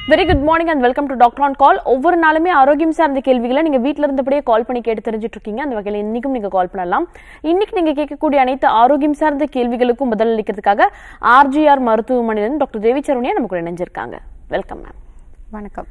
Very good morning and welcome to doctor on call ஒவ்வொரு நாளுமே ஆரோக்கியம் சார்ந்த கேள்விகளை நீங்க வீட்ல இருந்தபடியே கால் பண்ணி கேட்டு தெரிஞ்சுட்டு இருக்கீங்க அந்த வகையில் இன்னைக்கும் நீங்க கால் பண்ணலாம் இன்னைக்கு நீங்க கேட்கக்கூடிய அனைத்து ஆரோக்கியம் சார்ந்த கேள்விகளுக்கும் பதில் அளிக்கிறதுக்காக ஆர்ஜிஆர் மருத்துவமனையிலிருந்து டாக்டர் தேவி சரவணியா நமக்கு கூட இணைஞ்சிருக்காங்க வெல்கம் மேம் வணக்கம்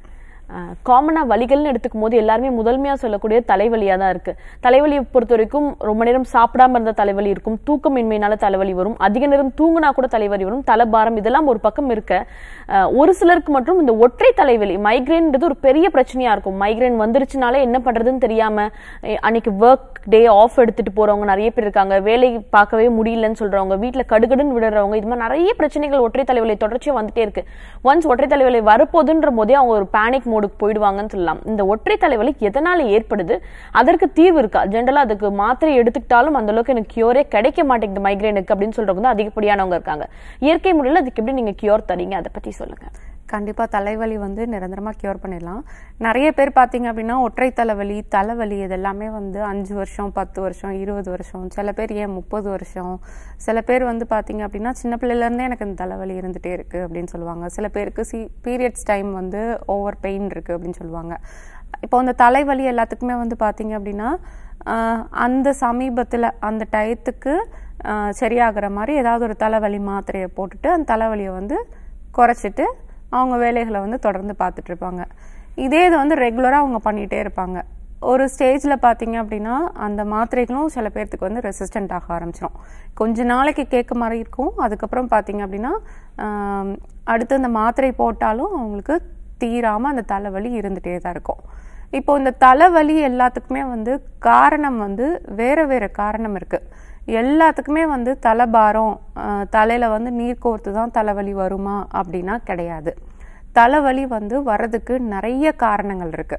காமனாக வலிகள்னு எடுத்துக்கும் போது எல்லாருமே முதன்மையாக சொல்லக்கூடிய தலைவலியாக தான் இருக்கு தலைவலியை பொறுத்த வரைக்கும் ரொம்ப நேரம் சாப்பிடாம இருந்த தலைவலி இருக்கும் தூக்கமின்மையினால தலைவலி வரும் அதிக நேரம் தூங்கினா கூட தலைவலி வரும் தலைபாரம் இதெல்லாம் ஒரு பக்கம் இருக்க அஹ், ஒரு சிலருக்கு மட்டும் இந்த ஒற்றை தலைவலி மைக்ரேன்ன்றது ஒரு பெரிய பிரச்சனையா இருக்கும் மைக்ரேன் வந்துருச்சுனாலே என்ன பண்றதுன்னு தெரியாம அஹ், அன்னைக்கு ஒர்க் டே ஆஃப் எடுத்துட்டு போறவங்க நிறைய பேர் இருக்காங்க வேலை பார்க்கவே முடியலன்னு சொல்றவங்க வீட்டில் கடுகடுன்னு விடுறவங்க இது மாதிரி நிறைய பிரச்சனைகள் ஒற்றை தலைவலி தொடர்ச்சியாக வந்துட்டே இருக்கு ஒன்ஸ் ஒற்றை தலைவலி வரப்போகுதுன்ற போதே அவங்க ஒரு பேனிக் மோடுக்கு போயிடுவாங்கன்னு சொல்லலாம் இந்த ஒற்றை தலைவலி எதனால ஏற்படுது அதற்கு தீர்வு இருக்கா ஜென்ரலா அதுக்கு மாத்திரை எடுத்துக்கிட்டாலும் அந்த அளவுக்கு எனக்கு கியூரே கிடைக்க மாட்டேங்குது மைக்ரேனுக்கு அப்படின்னு சொல்றவங்க தான் அதிகப்படியானவங்க இருக்காங்க இயற்கை முறையில் அதுக்கு எப்படி நீங்க கியூர் தரீங்க அதை பத்தி சொல்லுங்க கண்டிப்பாக தலைவலி வந்து நிரந்தரமாக க்யூர் பண்ணிடலாம் நிறைய பேர் பார்த்தீங்க அப்படின்னா ஒற்றை தலைவலி தலைவலி இதெல்லாமே வந்து அஞ்சு வருஷம் பத்து வருஷம் இருபது வருஷம் சில பேர் ஏன் முப்பது வருஷம் சில பேர் வந்து பார்த்தீங்க அப்படின்னா சின்ன பிள்ளையிலேருந்தே எனக்கு இந்த தலைவலி இருந்துகிட்டே இருக்குது அப்படின்னு சொல்லுவாங்க சில பேருக்கு சி பீரியட்ஸ் டைம் வந்து ஓவர் பெயின் இருக்குது அப்படின்னு சொல்லுவாங்க இப்போ அந்த தலைவலி எல்லாத்துக்குமே வந்து பார்த்தீங்க அப்படின்னா ஆஹ், அந்த சமீபத்தில் அந்த டயத்துக்கு ஆஹ், சரியாகிற மாதிரி ஏதாவது ஒரு தலைவலி மாத்திரையை போட்டுட்டு அந்த தலைவலியை வந்து குறைச்சிட்டு அவங்க வேலைகளை வந்து தொடர்ந்து பார்த்துட்டு இருப்பாங்க இதே இது வந்து ரெகுலராக அவங்க பண்ணிகிட்டே இருப்பாங்க ஒரு ஸ்டேஜில் பார்த்தீங்க அப்படின்னா அந்த மாத்திரைகளும் சில பேர்த்துக்கு வந்து ரெசிஸ்டண்ட் ஆக ஆரம்பிச்சிடும் கொஞ்ச நாளைக்கு கேட்க மாதிரி இருக்கும் அதுக்கப்புறம் பார்த்தீங்க அப்படின்னா ஆம், அடுத்து அந்த மாத்திரை போட்டாலும் அவங்களுக்கு தீராமல் அந்த தலைவலி இருந்துகிட்டே தான் இருக்கும் இப்போ இந்த தலைவலி எல்லாத்துக்குமே வந்து காரணம் வந்து வேற வேற காரணம் இருக்கு எல்லாத்துக்குமே வந்து தலைபாரம் அஹ், தலையில வந்து நீர் கோர்த்து தான் தலைவலி வருமா அப்படின்னா கிடையாது தலைவலி வந்து வர்றதுக்கு நிறைய காரணங்கள் இருக்கு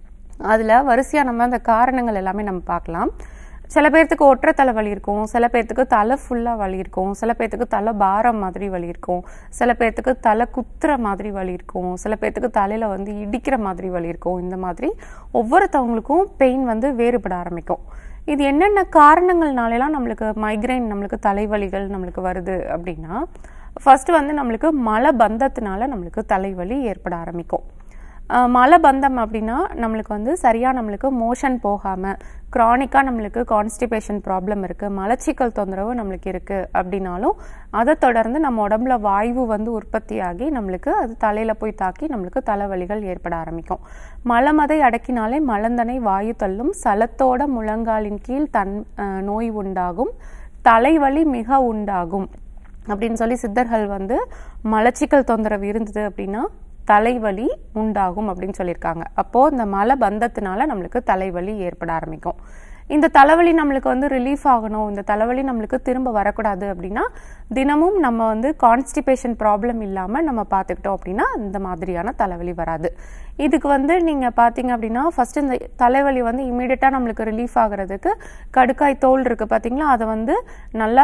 அதுல வரிசையா நம்ம அந்த காரணங்கள் எல்லாமே நம்ம பார்க்கலாம் சில பேர்த்துக்கு ஒற்றை தலைவலி இருக்கும் சில பேர்த்துக்கு தலை ஃபுல்லா வலி இருக்கும் சில பேர்த்துக்கு தலை பாரம் மாதிரி வலி இருக்கும் சில பேர்த்துக்கு தலை குத்துற மாதிரி வலி இருக்கும் சில பேர்த்துக்கு தலையில வந்து இடிக்கிற மாதிரி வலி இருக்கும் இந்த மாதிரி ஒவ்வொருத்தவங்களுக்கும் பெயின் வந்து வேறுபட ஆரம்பிக்கும் இது என்னென்ன காரணங்கள்னாலலாம் நம்மளுக்கு மைக்ரைன் நம்மளுக்கு தலைவலிகள் நம்மளுக்கு வருது அப்படின்னா ஃபர்ஸ்ட் வந்து நம்மளுக்கு மலபந்தத்தினால நம்மளுக்கு தலைவலி ஏற்பட ஆரம்பிக்கும் அஹ் மலபந்தம் அப்படின்னா நம்மளுக்கு வந்து சரியாக நம்மளுக்கு மோஷன் போகாமல் க்ரானிக்காக நம்மளுக்கு கான்ஸ்டிபேஷன் ப்ராப்ளம் இருக்குது மலச்சிக்கல் தொந்தரவு நம்மளுக்கு இருக்குது அப்படின்னாலும் அதை தொடர்ந்து நம்ம உடம்புல வாய்வு வந்து உற்பத்தியாகி நம்மளுக்கு அது தலையில் போய் தாக்கி நம்மளுக்கு தலைவலிகள் ஏற்பட ஆரம்பிக்கும் மலமதை அடக்கினாலே மலந்தனை வாயு தள்ளும் சலத்தோட முழங்காலின் கீழ் தன் அஹ் நோய் உண்டாகும் தலைவலி மிக உண்டாகும் அப்படின்னு சொல்லி சித்தர்கள் வந்து மலச்சிக்கல் தொந்தரவு இருந்தது அப்படின்னா தலைவலி உண்டாகும் அப்படின்னு சொல்லியிருக்காங்க அப்போ இந்த மலை பந்தத்தினால நம்மளுக்கு தலைவலி ஏற்பட ஆரம்பிக்கும் இந்த தலைவலி நம்மளுக்கு வந்து ரிலீஃப் ஆகணும் இந்த தலைவலி நம்மளுக்கு திரும்ப வரக்கூடாது அப்படின்னா தினமும் நம்ம வந்து கான்ஸ்டிபேஷன் ப்ராப்ளம் இல்லாம நம்ம பார்த்துக்கிட்டோம் அப்படின்னா இந்த மாதிரியான தலைவலி வராது இதுக்கு வந்து நீங்க பாத்தீங்க அப்படின்னா ஃபர்ஸ்ட் இந்த தலைவலி வந்து இமீடியட்டா நம்மளுக்கு ரிலீஃப் ஆகுறதுக்கு கடுக்காய் தோல் இருக்கு பாத்தீங்களா அதை வந்து நல்லா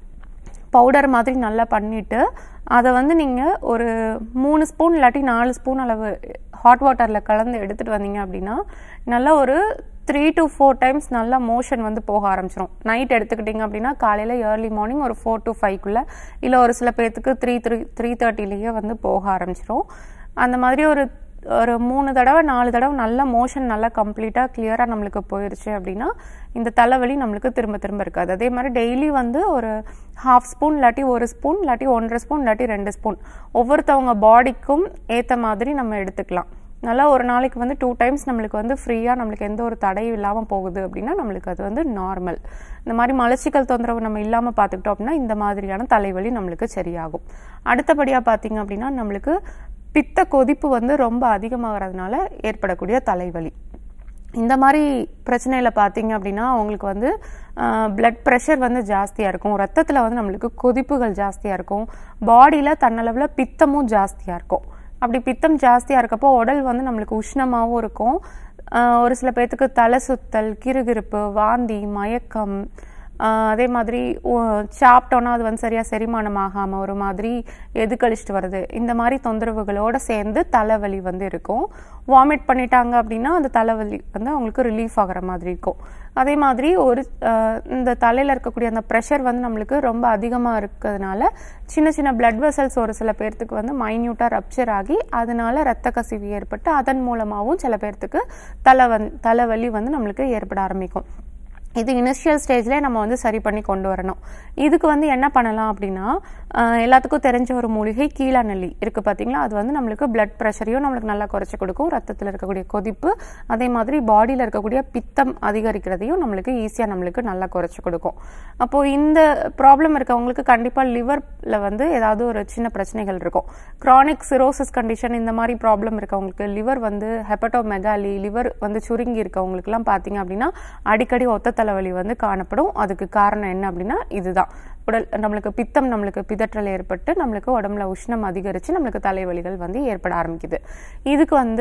பவுடர் மாதிரி நல்லா பண்ணிட்டு அதை வந்து நீங்கள் ஒரு மூணு ஸ்பூன் இல்லாட்டி நாலு ஸ்பூன் அளவு ஹாட் வாட்டரில் கலந்து எடுத்துகிட்டு வந்தீங்க அப்படின்னா நல்லா ஒரு த்ரீ டு ஃபோர் டைம்ஸ் நல்லா மோஷன் வந்து போக ஆரம்பிச்சிடும் நைட் எடுத்துக்கிட்டிங்க அப்படின்னா காலையில் ஏர்லி மார்னிங் ஒரு ஃபோர் டு ஃபைவ்க்குள்ளே இல்லை ஒரு சில பேர்த்துக்கு த்ரீ த்ரீ த்ரீ தேர்ட்டிலேயே வந்து போக ஆரம்பிச்சிடும் அந்த மாதிரி ஒரு ஒரு மூணு தடவை நாலு தடவை நல்ல மோஷன் நல்லா கம்ப்ளீட்டாக கிளியராக நம்மளுக்கு போயிடுச்சு அப்படின்னா இந்த தலைவலி நம்மளுக்கு திரும்ப திரும்ப இருக்காது அதே மாதிரி டெய்லி வந்து ஒரு ஹாஃப் ஸ்பூன் இல்லாட்டி ஒரு ஸ்பூன் இல்லாட்டி ஒன்றரை ஸ்பூன் இல்லாட்டி ரெண்டு ஸ்பூன் ஒவ்வொருத்தவங்க பாடிக்கும் ஏற்ற மாதிரி நம்ம எடுத்துக்கலாம் நல்லா ஒரு நாளைக்கு வந்து டூ டைம்ஸ் நம்மளுக்கு வந்து ஃப்ரீயாக நம்மளுக்கு எந்த ஒரு தடையும் இல்லாமல் போகுது அப்படின்னா நம்மளுக்கு அது வந்து நார்மல் இந்த மாதிரி மலச்சிக்கல் தொந்தரவு நம்ம இல்லாமல் பார்த்துக்கிட்டோம் அப்படின்னா இந்த மாதிரியான தலைவலி நம்மளுக்கு சரியாகும் அடுத்தபடியாக பார்த்தீங்க அப்படின்னா நம்மளுக்கு பித்த கொதிப்பு வந்து ரொம்ப அதிகமாகிறதுனால ஏற்படக்கூடிய தலைவலி இந்த மாதிரி பிரச்சனையில் பார்த்தீங்க அப்படின்னா அவங்களுக்கு வந்து பிளட் ப்ரெஷர் வந்து ஜாஸ்தியாக இருக்கும் ரத்தத்தில் வந்து நம்மளுக்கு கொதிப்புகள் ஜாஸ்தியாக இருக்கும் பாடியில் தன்னளவில் பித்தமும் ஜாஸ்தியாக இருக்கும் அப்படி பித்தம் ஜாஸ்தியாக இருக்கப்போ உடல் வந்து நம்மளுக்கு உஷ்ணமாகவும் இருக்கும் ஆஹ் ஒரு சில பேர்த்துக்கு தலை சுத்தல் கிறுகிறுப்பு வாந்தி மயக்கம் ஆஹ் அதே மாதிரி உ- சாப்பிட்டோன்னா அது வந்து சரியாக செரிமானம் ஆகாமல் ஒரு மாதிரி எது கழிச்சிட்டு வருது இந்த மாதிரி தொந்தரவுகளோட சேர்ந்து தலைவலி வந்து இருக்கும் வாமிட் பண்ணிட்டாங்க அப்படின்னா அந்த தலைவலி வந்து அவங்களுக்கு ரிலீஃப் ஆகுற மாதிரி இருக்கும் அதே மாதிரி ஒரு ஆஹ் இந்த தலையில் இருக்கக்கூடிய அந்த ப்ரெஷர் வந்து நம்மளுக்கு ரொம்ப அதிகமாக இருக்கிறதுனால சின்ன சின்ன பிளட் வெசல்ஸ் ஒரு சில பேர்த்துக்கு வந்து மைன்யூட்டாக ரப்ச்சர் ஆகி அதனால ரத்த கசிவு ஏற்பட்டு அதன் மூலமாகவும் சில பேர்த்துக்கு தலை வந் தலைவலி வந்து நம்மளுக்கு ஏற்பட ஆரம்பிக்கும் இது இனிஷியல் ஸ்டேஜ்லேயே நம்ம வந்து சரி பண்ணி கொண்டு வரணும் இதுக்கு வந்து என்ன பண்ணலாம் அப்படின்னா ஆஹ் எல்லாத்துக்கும் தெரிஞ்ச ஒரு மூலிகை கீழாநெல்லி இருக்குது பார்த்தீங்களா அது வந்து நம்மளுக்கு பிளட் ப்ரெஷரையும் நம்மளுக்கு நல்லா குறைச்சி கொடுக்கும் ரத்தத்தில் இருக்கக்கூடிய கொதிப்பு அதே மாதிரி பாடியில் இருக்கக்கூடிய பித்தம் அதிகரிக்கிறதையும் நம்மளுக்கு ஈஸியாக நம்மளுக்கு நல்லா குறைச்சி கொடுக்கும் அப்போது இந்த ப்ராப்ளம் இருக்கவங்களுக்கு கண்டிப்பாக லிவரில் வந்து ஏதாவது ஒரு சின்ன பிரச்சனைகள் இருக்கும் க்ரானிக் சிரோசிஸ் கண்டிஷன் இந்த மாதிரி ப்ராப்ளம் இருக்கவங்களுக்கு லிவர் வந்து ஹெப்படோமெகாலி லிவர் வந்து சுருங்கி இருக்கவங்களுக்குலாம் பார்த்தீங்க அப்படின்னா அடிக்கடி ஒத்த தலைவலி வந்து காணப்படும் அதுக்கு காரணம் என்ன அப்படின்னா இதுதான் உடல் நம்மளுக்கு பித்தம் நம்மளுக்கு பிதற்றல் ஏற்பட்டு நம்மளுக்கு உடம்புல உஷ்ணம் அதிகரித்து நம்மளுக்கு தலைவலிகள் வந்து ஏற்பட ஆரம்பிக்குது இதுக்கு வந்து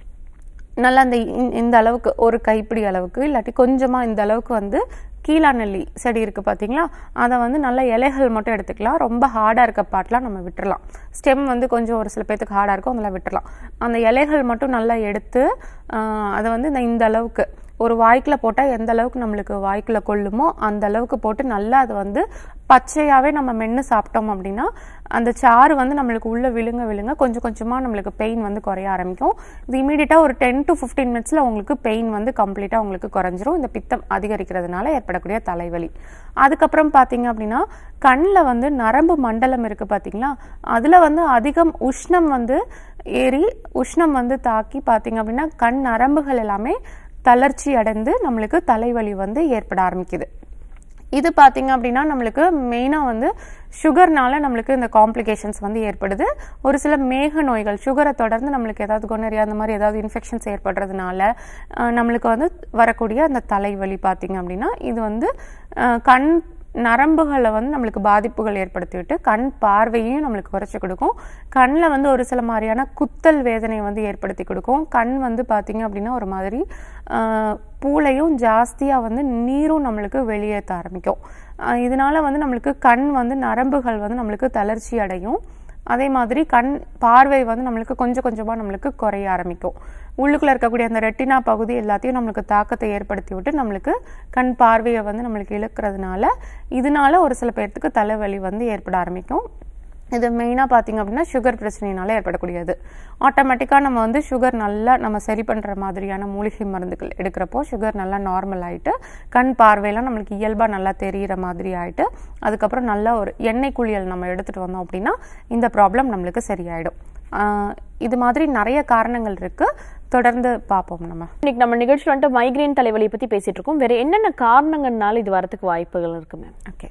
நல்லா இந்த இந்த- இந்த அளவுக்கு ஒரு கைப்பிடி அளவுக்கு இல்லாட்டி கொஞ்சமாக இந்த அளவுக்கு வந்து கீழாநெல்லி செடி இருக்குது பார்த்தீங்களா அதை வந்து நல்ல இலைகள் மட்டும் எடுத்துக்கலாம் ரொம்ப ஹார்டாக இருக்க பாட்டெலாம் நம்ம விட்டுறலாம் ஸ்டெம் வந்து கொஞ்சம் ஒரு சில பேர்த்துக்கு ஹார்டாக இருக்கும் அதெல்லாம் விட்டுறலாம் அந்த இலைகள் மட்டும் நல்லா எடுத்து ஆஹ், அதை வந்து இந்த இந்த அளவுக்கு ஒரு வாய்க்குள்ள போட்டால் எந்த அளவுக்கு நம்மளுக்கு வாய்க்குள்ள கொள்ளுமோ அந்த அளவுக்கு போட்டு நல்லா அதை வந்து பச்சையாகவே நம்ம மென்று சாப்பிட்டோம் அப்படின்னா அந்த சாறு வந்து நம்மளுக்கு உள்ள விழுங்க விழுங்க கொஞ்சம் கொஞ்சமாக நம்மளுக்கு பெயின் வந்து குறைய ஆரம்பிக்கும் இது இமீடியட்டாக ஒரு டென் டு ஃபிஃப்டீன் மினிட்ஸில் உங்களுக்கு பெயின் வந்து கம்ப்ளீட்டாக உங்களுக்கு குறைஞ்சிரும் இந்த பித்தம் அதிகரிக்கிறதுனால ஏற்படக்கூடிய தலைவலி அதுக்கப்புறம் பார்த்தீங்க அப்படின்னா கண்ணில் வந்து நரம்பு மண்டலம் இருக்குது பார்த்தீங்களா அதில் வந்து அதிகம் உஷ்ணம் வந்து ஏறி உஷ்ணம் வந்து தாக்கி பார்த்தீங்க அப்படின்னா கண் நரம்புகள் எல்லாமே தளர்ச்சி அடைந்து நம்மளுக்கு தலைவலி வந்து ஏற்பட ஆரம்பிக்குது இது பார்த்தீங்க அப்படின்னா நம்மளுக்கு மெயினாக வந்து சுகர்னால நம்மளுக்கு இந்த காம்ப்ளிகேஷன்ஸ் வந்து ஏற்படுது ஒரு சில மேக நோய்கள் சுகரை தொடர்ந்து நம்மளுக்கு ஏதாவது கொனரியா அந்த மாதிரி ஏதாவது இன்ஃபெக்ஷன்ஸ் ஏற்படுறதுனால அஹ், நம்மளுக்கு வந்து வரக்கூடிய அந்த தலைவலி பார்த்தீங்க அப்படின்னா இது வந்து அஹ், கண் நரம்புகளை வந்து நம்மளுக்கு பாதிப்புகள் ஏற்படுத்திவிட்டு கண் பார்வையையும் நம்மளுக்கு குறைச்சி கொடுக்கும் கண்ணில் வந்து ஒரு சில மாதிரியான குத்தல் வேதனையை வந்து ஏற்படுத்தி கொடுக்கும் கண் வந்து பார்த்தீங்க அப்படின்னா ஒரு மாதிரி ஆஹ், பூளையும் ஜாஸ்தியாக வந்து நீரும் நம்மளுக்கு வெளியேற்ற ஆரம்பிக்கும் ஆஹ், இதனால வந்து நம்மளுக்கு கண் வந்து நரம்புகள் வந்து நம்மளுக்கு தளர்ச்சி அடையும் அதே மாதிரி கண் பார்வை வந்து நம்மளுக்கு கொஞ்சம் கொஞ்சமாக நம்மளுக்கு குறைய ஆரம்பிக்கும் உள்ளுக்குள்ள இருக்கக்கூடிய அந்த ரெட்டினா பகுதி எல்லாத்தையும் நம்மளுக்கு தாக்கத்தை ஏற்படுத்தி விட்டு நம்மளுக்கு கண் பார்வையை வந்து நம்மளுக்கு இழக்கிறதுனால இதனால ஒரு சில பேர்த்துக்கு தலைவலி வந்து ஏற்பட ஆரம்பிக்கும் இது மெயினாக பார்த்தீங்க அப்படின்னா சுகர் பிரச்சனையினால ஏற்படக்கூடியது ஆட்டோமேட்டிக்காக நம்ம வந்து சுகர் நல்லா நம்ம சரி பண்ணுற மாதிரியான மூலிகை மருந்துகள் எடுக்கிறப்போ சுகர் நல்லா நார்மல் ஆயிட்டு கண் பார்வையெல்லாம் நம்மளுக்கு இயல்பாக நல்லா தெரியிற மாதிரி ஆயிட்டு அதுக்கப்புறம் நல்ல ஒரு எண்ணெய் குளியல் நம்ம எடுத்துகிட்டு வந்தோம் அப்படின்னா இந்த ப்ராப்ளம் நம்மளுக்கு சரியாயிடும் ஆஹ் இது மாதிரி நிறைய காரணங்கள் இருக்கு தொடர்ந்து பார்ப்போம் நம்ம இன்னைக்கு நம்ம நிகழ்ச்சியில் வந்துட்டு மைக்ரேன் தலைவலியை பத்தி பேசிட்டு இருக்கோம் வேற என்னென்ன காரணங்கள்னால இது வரதுக்கு வாய்ப்புகள் இருக்கு மேம் ஓகே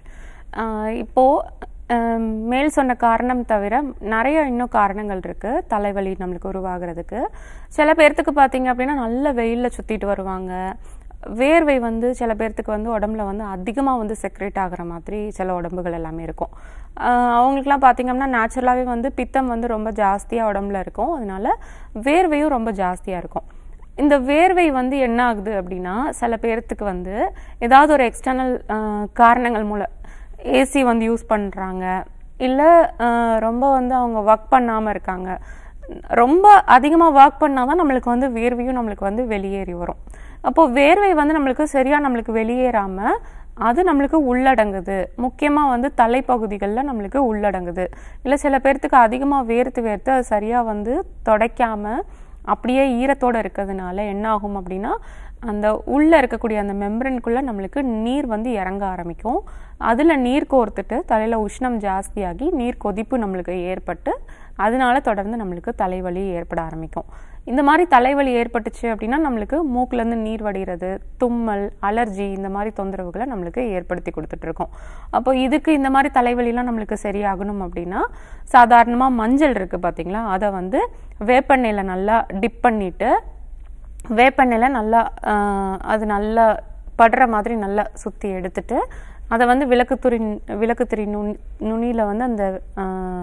இப்போ ஆம், மேல் சொன்ன காரணம் தவிர நிறைய இன்னும் காரணங்கள் இருக்கு தலைவலி நம்மளுக்கு உருவாகிறதுக்கு சில பேர்த்துக்கு பார்த்தீங்க அப்படின்னா நல்ல வெயிலில் சுத்திட்டு வருவாங்க வேர்வை வந்து சில பேர்த்துக்கு வந்து உடம்புல வந்து அதிகமாக வந்து செக்ரேட் ஆகுற மாதிரி சில உடம்புகள் எல்லாமே இருக்கும் ஆஹ் அவங்களுக்குலாம் பார்த்தீங்க அப்படின்னா நேச்சுரலாகவே வந்து பித்தம் வந்து ரொம்ப ஜாஸ்தியாக உடம்புல இருக்கும் அதனால வேர்வையும் ரொம்ப ஜாஸ்தியாக இருக்கும் இந்த வேர்வை வந்து என்ன ஆகுது அப்படின்னா சில பேர்த்துக்கு வந்து ஏதாவது ஒரு எக்ஸ்டர்னல் காரணங்கள் மூலம் ஏசி வந்து யூஸ் பண்ணுறாங்க இல்லை ரொம்ப வந்து அவங்க ஒர்க் பண்ணாமல் இருக்காங்க ரொம்ப அதிகமாக ஒர்க் பண்ணால் தான் நம்மளுக்கு வந்து வேர்வையும் நம்மளுக்கு வந்து வெளியேறி வரும் அப்போது வேர்வை வந்து நம்மளுக்கு சரியாக நம்மளுக்கு வெளியேறாமல் அது நம்மளுக்கு உள்ளடங்குது முக்கியமாக வந்து தலைப்பகுதிகளில் நம்மளுக்கு உள்ளடங்குது இல்லை சில பேர்த்துக்கு அதிகமாக வேர்த்து வேர்த்து அது சரியாக வந்து துடைக்காமல் அப்படியே ஈரத்தோடு இருக்கிறதுனால என்ன ஆகும் அப்படின்னா அந்த உள்ளே இருக்கக்கூடிய அந்த மெம்பரனுக்குள்ளே நம்மளுக்கு நீர் வந்து இறங்க ஆரம்பிக்கும் அதில் நீர் கோர்த்துட்டு தலையில் உஷ்ணம் ஜாஸ்தியாகி நீர் கொதிப்பு நம்மளுக்கு ஏற்பட்டு அதனால தொடர்ந்து நம்மளுக்கு தலைவலி ஏற்பட ஆரம்பிக்கும் இந்த மாதிரி தலைவலி ஏற்பட்டுச்சு அப்படின்னா நம்மளுக்கு மூக்குலேருந்து நீர் வடிகிறது தும்மல் அலர்ஜி இந்த மாதிரி தொந்தரவுகளை நம்மளுக்கு ஏற்படுத்தி கொடுத்துட்டு இருக்கோம் அப்போ இதுக்கு இந்த மாதிரி தலைவலிலாம் நம்மளுக்கு சரியாகணும் அப்படின்னா சாதாரணமாக மஞ்சள் இருக்குது பார்த்தீங்களா அதை வந்து வேப்பெண்ணெயில் நல்லா டிப் பண்ணிட்டு வேப்பெண்ணெயில் நல்லா ஆஹ், அது நல்லா படுற மாதிரி நல்லா சுற்றி எடுத்துட்டு அதை வந்து விளக்குத்துறி விளக்குத்திரி நுனி நுனியில் வந்து அந்த ஆஹ்,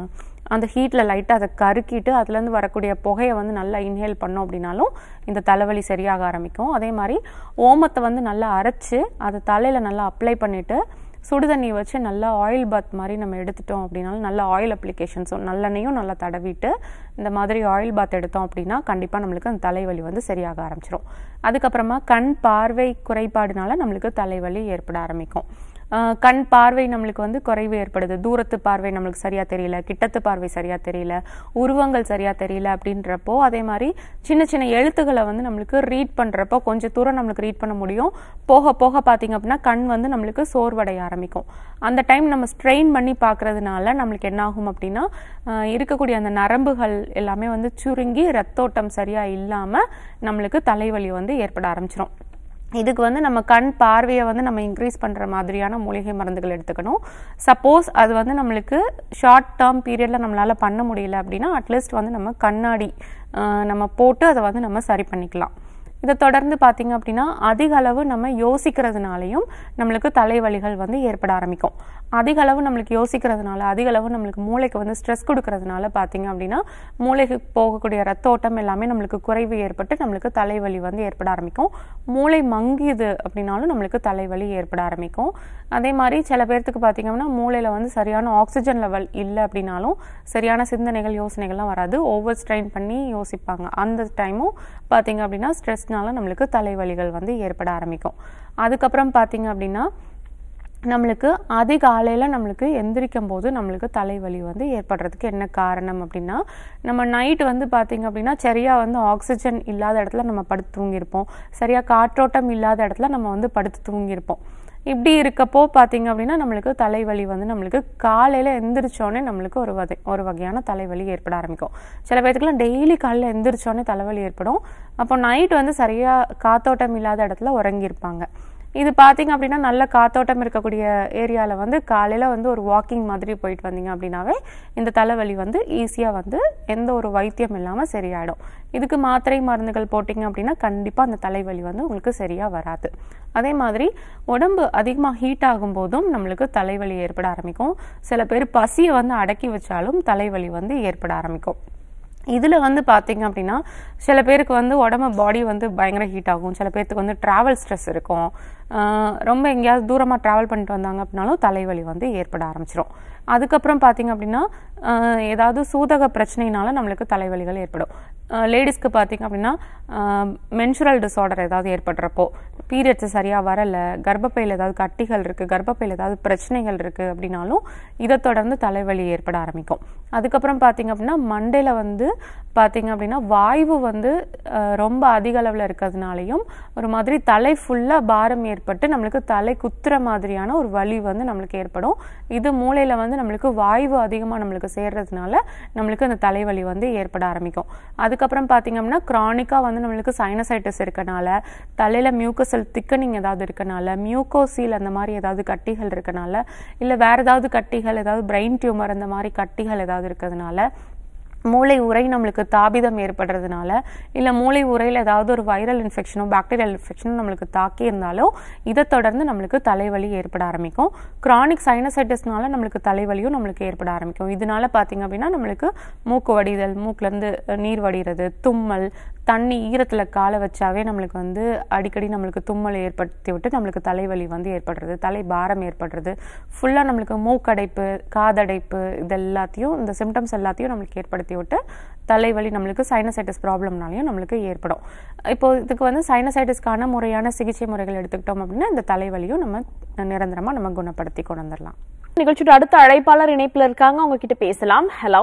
அந்த ஹீட்டில் லைட்டாக அதை கருக்கிட்டு அதுலேருந்து வரக்கூடிய புகையை வந்து நல்லா இன்ஹேல் பண்ணோம் அப்படின்னாலும் இந்த தலைவலி சரியாக ஆரம்பிக்கும் அதே மாதிரி ஓமத்தை வந்து நல்லா அரைச்சு அதை தலையில் நல்லா அப்ளை பண்ணிவிட்டு சுடுதண்ணி வச்சு நல்லா ஆயில் பாத் மாதிரி நம்ம எடுத்துட்டோம் அப்படின்னாலும் நல்ல ஆயில் அப்ளிகேஷன்ஸும் நல்லெண்ணெயும் நல்லா தடவிட்டு இந்த மாதிரி ஆயில் பாத் எடுத்தோம் அப்படின்னா கண்டிப்பாக நம்மளுக்கு அந்த தலைவலி வந்து சரியாக ஆரம்பிச்சிடும் அதுக்கப்புறமா கண் பார்வை குறைபாடுனால நம்மளுக்கு தலைவலி ஏற்பட ஆரம்பிக்கும் ஆஹ் கண் பார்வை நம்மளுக்கு வந்து குறைவு ஏற்படுது தூரத்து பார்வை நம்மளுக்கு சரியா தெரியல கிட்டத்து பார்வை சரியா தெரியல உருவங்கள் சரியா தெரியல அப்படின்றப்போ அதே மாதிரி சின்ன சின்ன எழுத்துக்களை வந்து நம்மளுக்கு ரீட் பண்றப்போ கொஞ்சம் தூரம் நம்மளுக்கு ரீட் பண்ண முடியும் போக போக பார்த்தீங்க அப்படின்னா கண் வந்து நம்மளுக்கு சோர்வடைய ஆரம்பிக்கும் அந்த டைம் நம்ம ஸ்ட்ரெயின் பண்ணி பார்க்கறதுனால நம்மளுக்கு என்ன ஆகும் அப்படின்னா ஆஹ் இருக்கக்கூடிய அந்த நரம்புகள் எல்லாமே வந்து சுருங்கி ரத்தோட்டம் சரியா இல்லாம நம்மளுக்கு தலைவலி வந்து ஏற்பட ஆரம்பிச்சிடும் இதுக்கு வந்து நம்ம கண் பார்வையை வந்து நம்ம இன்க்ரீஸ் பண்ணுற மாதிரியான மூலிகை மருந்துகள் எடுத்துக்கணும் சப்போஸ் அது வந்து நம்மளுக்கு ஷார்ட் டேர்ம் பீரியடில் நம்மளால் பண்ண முடியல அப்படின்னா அட்லீஸ்ட் வந்து நம்ம கண்ணாடி ஆஹ் நம்ம போட்டு அதை வந்து நம்ம சரி பண்ணிக்கலாம் இதை தொடர்ந்து பார்த்தீங்க அப்படின்னா அதிக அளவு நம்ம யோசிக்கிறதுனாலையும் நம்மளுக்கு தலைவலிகள் வந்து ஏற்பட ஆரம்பிக்கும் அதிக அளவு நம்மளுக்கு யோசிக்கிறதுனால அதிக அளவு நம்மளுக்கு மூளைக்கு வந்து ஸ்ட்ரெஸ் கொடுக்கறதுனால பார்த்தீங்க அப்படின்னா மூளைக்கு போகக்கூடிய ரத்த ஓட்டம் எல்லாமே நம்மளுக்கு குறைவு ஏற்பட்டு நம்மளுக்கு தலைவலி வந்து ஏற்பட ஆரம்பிக்கும் மூளை மங்கியது அப்படின்னாலும் நம்மளுக்கு தலைவலி ஏற்பட ஆரம்பிக்கும் அதே மாதிரி சில பேர்த்துக்கு பார்த்தீங்க அப்படின்னா மூளையில் வந்து சரியான ஆக்சிஜன் லெவல் இல்லை அப்படின்னாலும் சரியான சிந்தனைகள் யோசனைகள்லாம் வராது ஓவர் ஸ்ட்ரெயின் பண்ணி யோசிப்பாங்க அந்த டைமும் பார்த்தீங்க அப்படின்னா ஸ்ட்ரெஸ்னால நம்மளுக்கு தலைவலிகள் வந்து ஏற்பட ஆரம்பிக்கும் அதுக்கப்புறம் பார்த்தீங்க அப்படின்னா நம்மளுக்கு அதிகாலையில் நம்மளுக்கு எந்திரிக்கும் போது நம்மளுக்கு தலைவலி வந்து ஏற்படுறதுக்கு என்ன காரணம் அப்படின்னா நம்ம நைட் வந்து பார்த்தீங்க அப்படின்னா சரியாக வந்து ஆக்சிஜன் இல்லாத இடத்துல நம்ம படுத்து தூங்கியிருப்போம் சரியாக காற்றோட்டம் இல்லாத இடத்துல நம்ம வந்து படுத்து தூங்கியிருப்போம் இப்படி இருக்கப்போ பார்த்தீங்க அப்படின்னா நம்மளுக்கு தலைவலி வந்து நம்மளுக்கு காலையில் எந்திரிச்சோடனே நம்மளுக்கு ஒரு வகை ஒரு வகையான தலைவலி ஏற்பட ஆரம்பிக்கும் சில பேர்த்துக்குலாம் டெய்லி காலையில் எந்திரிச்சோடனே தலைவலி ஏற்படும் அப்போ நைட் வந்து சரியாக காத்தோட்டம் இல்லாத இடத்துல உறங்கியிருப்பாங்க இது பார்த்தீங்க அப்படின்னா நல்ல காத்தோட்டம் இருக்கக்கூடிய ஏரியாவில் வந்து காலையில் வந்து ஒரு வாக்கிங் மாதிரி போயிட்டு வந்தீங்க அப்படின்னாவே இந்த தலைவலி வந்து ஈஸியாக வந்து எந்த ஒரு வைத்தியம் இல்லாமல் சரியாயிடும் இதுக்கு மாத்திரை மருந்துகள் போட்டிங்க அப்படின்னா கண்டிப்பாக அந்த தலைவலி வந்து உங்களுக்கு சரியாக வராது அதே மாதிரி உடம்பு அதிகமாக ஹீட் ஆகும்போதும் நம்மளுக்கு தலைவலி ஏற்பட ஆரம்பிக்கும் சில பேர் பசியை வந்து அடக்கி வச்சாலும் தலைவலி வந்து ஏற்பட ஆரம்பிக்கும் இதில் வந்து பார்த்தீங்க அப்படின்னா சில பேருக்கு வந்து உடம்பு பாடி வந்து பயங்கர ஹீட் ஆகும் சில பேர்த்துக்கு வந்து ட்ராவல் ஸ்ட்ரெஸ் இருக்கும் ஆஹ் ரொம்ப எங்கேயாவது தூரமாக ட்ராவல் பண்ணிட்டு வந்தாங்க அப்படின்னாலும் தலைவலி வந்து ஏற்பட ஆரம்பிச்சிடும் அதுக்கப்புறம் பார்த்தீங்க அப்படின்னா ஆஹ் ஏதாவது சூதக பிரச்சனையினால நம்மளுக்கு தலைவலிகள் ஏற்படும் லேடிஸ்க்கு பார்த்தீங்க அப்படின்னா மென்சுரல் டிஸார்டர் ஏதாவது ஏற்படுறப்போ பீரியட்ஸ் சரியாக வரலை கர்ப்பப்பையில் ஏதாவது கட்டிகள் இருக்குது கர்ப்பப்பையில் ஏதாவது பிரச்சனைகள் இருக்குது அப்படின்னாலும் இதை தொடர்ந்து தலைவலி ஏற்பட ஆரம்பிக்கும் அதுக்கப்புறம் பார்த்தீங்க அப்படின்னா மண்டையில் வந்து பார்த்தீங்க அப்படின்னா வாய்வு வந்து ஆஹ் ரொம்ப அதிக அளவில் இருக்கிறதுனாலையும் ஒரு மாதிரி தலை ஃபுல்லாக பாரம் ஏற்பட்டு நம்மளுக்கு தலை குத்துற மாதிரியான ஒரு வலி வந்து நம்மளுக்கு ஏற்படும் இது மூளையில் வந்து நம்மளுக்கு வாய்வு அதிகமாக நம்மளுக்கு சேர்றதுனால நம்மளுக்கு அந்த தலைவலி வந்து ஏற்பட ஆரம்பிக்கும் அதுக்கப்புறம் பார்த்தீங்க அப்படின்னா க்ரானிக்காக வந்து நம்மளுக்கு சைனசைட்டிஸ் இருக்கனால தலையில் மியூக்கசல் திக்கனிங் ஏதாவது இருக்கனால மியூக்கோசீல் அந்த மாதிரி ஏதாவது கட்டிகள் இருக்கனால இல்லை வேற ஏதாவது கட்டிகள் ஏதாவது பிரெயின் டியூமர் அந்த மாதிரி கட்டிகள் ஏதாவது இருக்கிறதுனால மூளை உறை நம்மளுக்கு தாபிதம் ஏற்படுறதுனால இல்லை மூளை உரையில் ஏதாவது ஒரு வைரல் இன்ஃபெக்ஷனோ பாக்டீரியல் இன்ஃபெக்ஷனோ நம்மளுக்கு தாக்கி இருந்தாலோ இதை தொடர்ந்து நம்மளுக்கு தலைவலி ஏற்பட ஆரம்பிக்கும் கிரானிக் சைனசைட்டிஸ்னால நம்மளுக்கு தலைவலியும் நம்மளுக்கு ஏற்பட ஆரம்பிக்கும் இதனால பார்த்தீங்க அப்படின்னா நம்மளுக்கு மூக்கு வடிதல் மூக்குலேருந்து நீர் வடிகிறது தும்மல் தண்ணி ஈரத்தில் காலை வச்சாவே நம்மளுக்கு வந்து அடிக்கடி நம்மளுக்கு தும்மல் ஏற்படுத்தி விட்டு நம்மளுக்கு தலைவலி வந்து ஏற்படுறது தலை பாரம் ஏற்படுறது ஃபுல்லாக நம்மளுக்கு மூக்கடைப்பு காதடைப்பு இது எல்லாத்தையும் இந்த சிம்டம்ஸ் எல்லாத்தையும் நம்மளுக்கு ஏற்படுத்தி விட்டு தலைவலி நம்மளுக்கு சைனசைட்டிஸ் ப்ராப்ளம்னாலையும் நம்மளுக்கு ஏற்படும் இப்போ இதுக்கு வந்து சைனசைட்டிஸ்க்கான முறையான சிகிச்சை முறைகள் எடுத்துக்கிட்டோம் அப்படின்னா இந்த தலைவலியும் நம்ம நிரந்தரமாக நம்ம குணப்படுத்தி கொண்டு வந்துடலாம் நிகழ்ச்சியோட அடுத்த அழைப்பாளர் இணைப்புல இருக்காங்க அவங்க கிட்ட பேசலாம் ஹலோ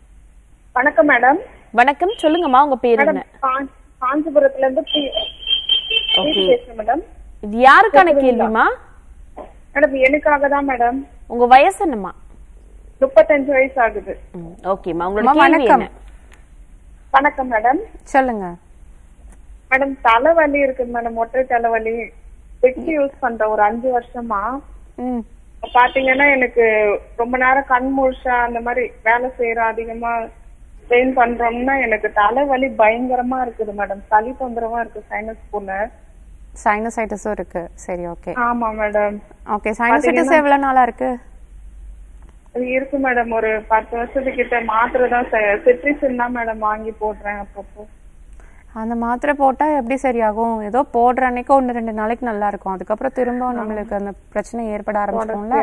வணக்கம் மேடம் வணக்கம் சொல்லுங்கம்மா உங்க பேர் மேடம் என்ன கா- காஞ்சிபுரத்துல இருந்து பி- Okay. பேசுறேன் மேடம் இது யாருக்கான கேள்விமா மேடம் எனக்காக தான் மேடம் உங்க வயசு என்னம்மா முப்பத்தஞ்சு வயசு ஆகுது ம், ஓகேம்மா உங்களோட அம்மா, கேள்வி வணக்கம். என்ன வணக்கம் மேடம் சொல்லுங்க மேடம் தலைவலி இருக்குது மேடம் ஒற்றை தலைவலி பெட்டி யூஸ் பண்றேன் ஒரு அஞ்சு வருஷமா ம் பாத்தீங்கன்னா எனக்கு ரொம்ப நேரம் கண் முழிச்சா அந்த மாதிரி வேலை செய்யறோம் அதிகமா ஸ்ட்ரெயின் பண்றோம்னா எனக்கு தலைவலி பயங்கரமா இருக்குது மேடம் சளி தொந்தரவா இருக்கு சைனஸ் புண்ணு சைனசைட்டிஸும் இருக்கு சரி ஓகே ஆமா மேடம் ஓகே சைனசைட்டிஸ் எவ்வளோ நாளா இருக்கு அது இருக்கு மேடம் ஒரு பத்து வருஷத்துக்கிட்ட மாத்திரை தான் சிட்ரிசின் தான் மேடம் வாங்கி போடுறேன் அப்பப்போ அந்த மாத்திரை போட்டால் எப்படி சரியாகும் ஏதோ போடுற அன்னைக்கு ஒன்று ரெண்டு நாளைக்கு நல்லா இருக்கும் அதுக்கப்புறம் திரும்ப நம்மளுக்கு அந்த பிரச்சனை ஏற்பட ஆரம்பிச்சிடும்ல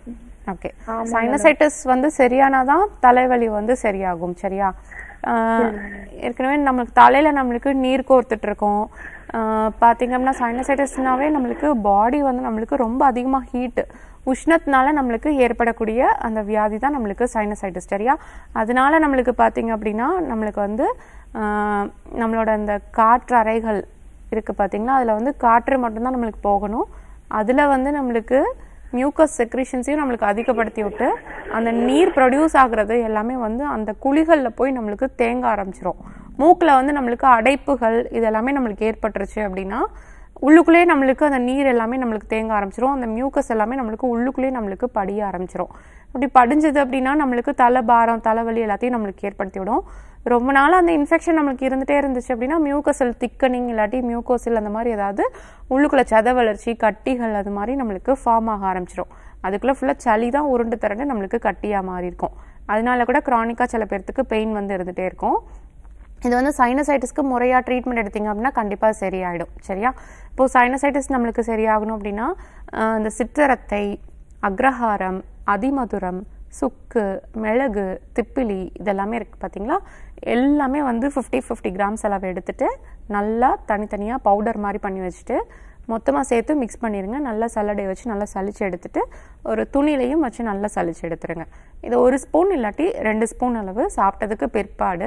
ஓகே சைனசைட்டிஸ் வந்து சரியானாதான் தலைவலி வந்து சரியாகும் சரியா ஆஹ் ஏற்கனவே நம்மளுக்கு தலையில நம்மளுக்கு நீர் கோர்த்துட்டு இருக்கோம் ஆஹ் பாத்தீங்க அப்படின்னா சைனசைட்டிஸ்னாவே நம்மளுக்கு பாடி வந்து நம்மளுக்கு ரொம்ப அதிகமா ஹீட் உஷ்ணத்தினால நம்மளுக்கு ஏற்படக்கூடிய அந்த வியாதி தான் நம்மளுக்கு சைனசைட்டிஸ் சரியா அதனால நம்மளுக்கு பாத்தீங்க அப்படின்னா நம்மளுக்கு வந்து ஆஹ் நம்மளோட அந்த காற்று அறைகள் இருக்கு பாத்தீங்களா அதுல வந்து காற்று மட்டும்தான் நம்மளுக்கு போகணும் அதுல வந்து நம்மளுக்கு மியூக்கஸ் செக்ரிஷன்ஸையும் நம்மளுக்கு அதிகப்படுத்தி விட்டு அந்த நீர் ப்ரொடியூஸ் ஆகுறது எல்லாமே வந்து அந்த குழிகளில் போய் நம்மளுக்கு தேங்க ஆரம்பிச்சிரும் மூக்கில் வந்து நம்மளுக்கு அடைப்புகள் இது எல்லாமே நம்மளுக்கு ஏற்பட்டுருச்சு அப்படின்னா உள்ளுக்குள்ளேயே நம்மளுக்கு அந்த நீர் எல்லாமே நம்மளுக்கு தேங்க ஆரம்பிச்சிரும் அந்த மியூக்கஸ் எல்லாமே நம்மளுக்கு உள்ளுக்குள்ளேயே நம்மளுக்கு படிய ஆரம்பிச்சிரும் அப்படி படிஞ்சது அப்படின்னா நம்மளுக்கு தலை பாரம் தலைவலி எல்லாத்தையும் நம்மளுக்கு ஏற்படுத்தி விடும் ரொம்ப நாள் அந்த இன்ஃபெக்ஷன் நம்மளுக்கு இருந்துட்டே இருந்துச்சு அப்படின்னா மியூக்கசல் திக்கனிங் இல்லாட்டி மியூக்கோசில் அந்த மாதிரி ஏதாவது உள்ளுக்குள்ள சத வளர்ச்சி கட்டிகள் அது மாதிரி நம்மளுக்கு ஃபார்ம் ஆக ஆரம்பிச்சிடும் அதுக்குள்ள ஃபுல்லாக சளி தான் உருண்டு திரண்டு நம்மளுக்கு கட்டியாக மாறி இருக்கும் அதனால கூட க்ரானிக்காக சில பேர்த்துக்கு பெயின் வந்து இருந்துகிட்டே இருக்கும் இது வந்து சைனசைட்டிஸ்க்கு முறையாக ட்ரீட்மெண்ட் எடுத்தீங்க அப்படின்னா கண்டிப்பாக சரியாயிடும் சரியா இப்போ சைனசைட்டிஸ் நம்மளுக்கு சரியாகணும் அப்படின்னா ஆஹ் இந்த சிற்றரத்தை அக்ரஹாரம் அதிமதுரம் சுக்கு மிளகு திப்பிலி இதெல்லாமே இருக்குது பார்த்தீங்களா எல்லாமே வந்து ஃபிஃப்டி ஃபிஃப்டி கிராம்ஸ் அளவு எடுத்துட்டு நல்லா தனித்தனியாக பவுடர் மாதிரி பண்ணி வச்சுட்டு மொத்தமாக சேர்த்து மிக்ஸ் பண்ணிடுங்க நல்லா சல்லடை வச்சு நல்லா சலிச்சு எடுத்துட்டு ஒரு துணிலையும் வச்சு நல்லா சலிச்சு எடுத்துருங்க இது ஒரு ஸ்பூன் இல்லாட்டி ரெண்டு ஸ்பூன் அளவு சாப்பிட்டதுக்கு பிற்பாடு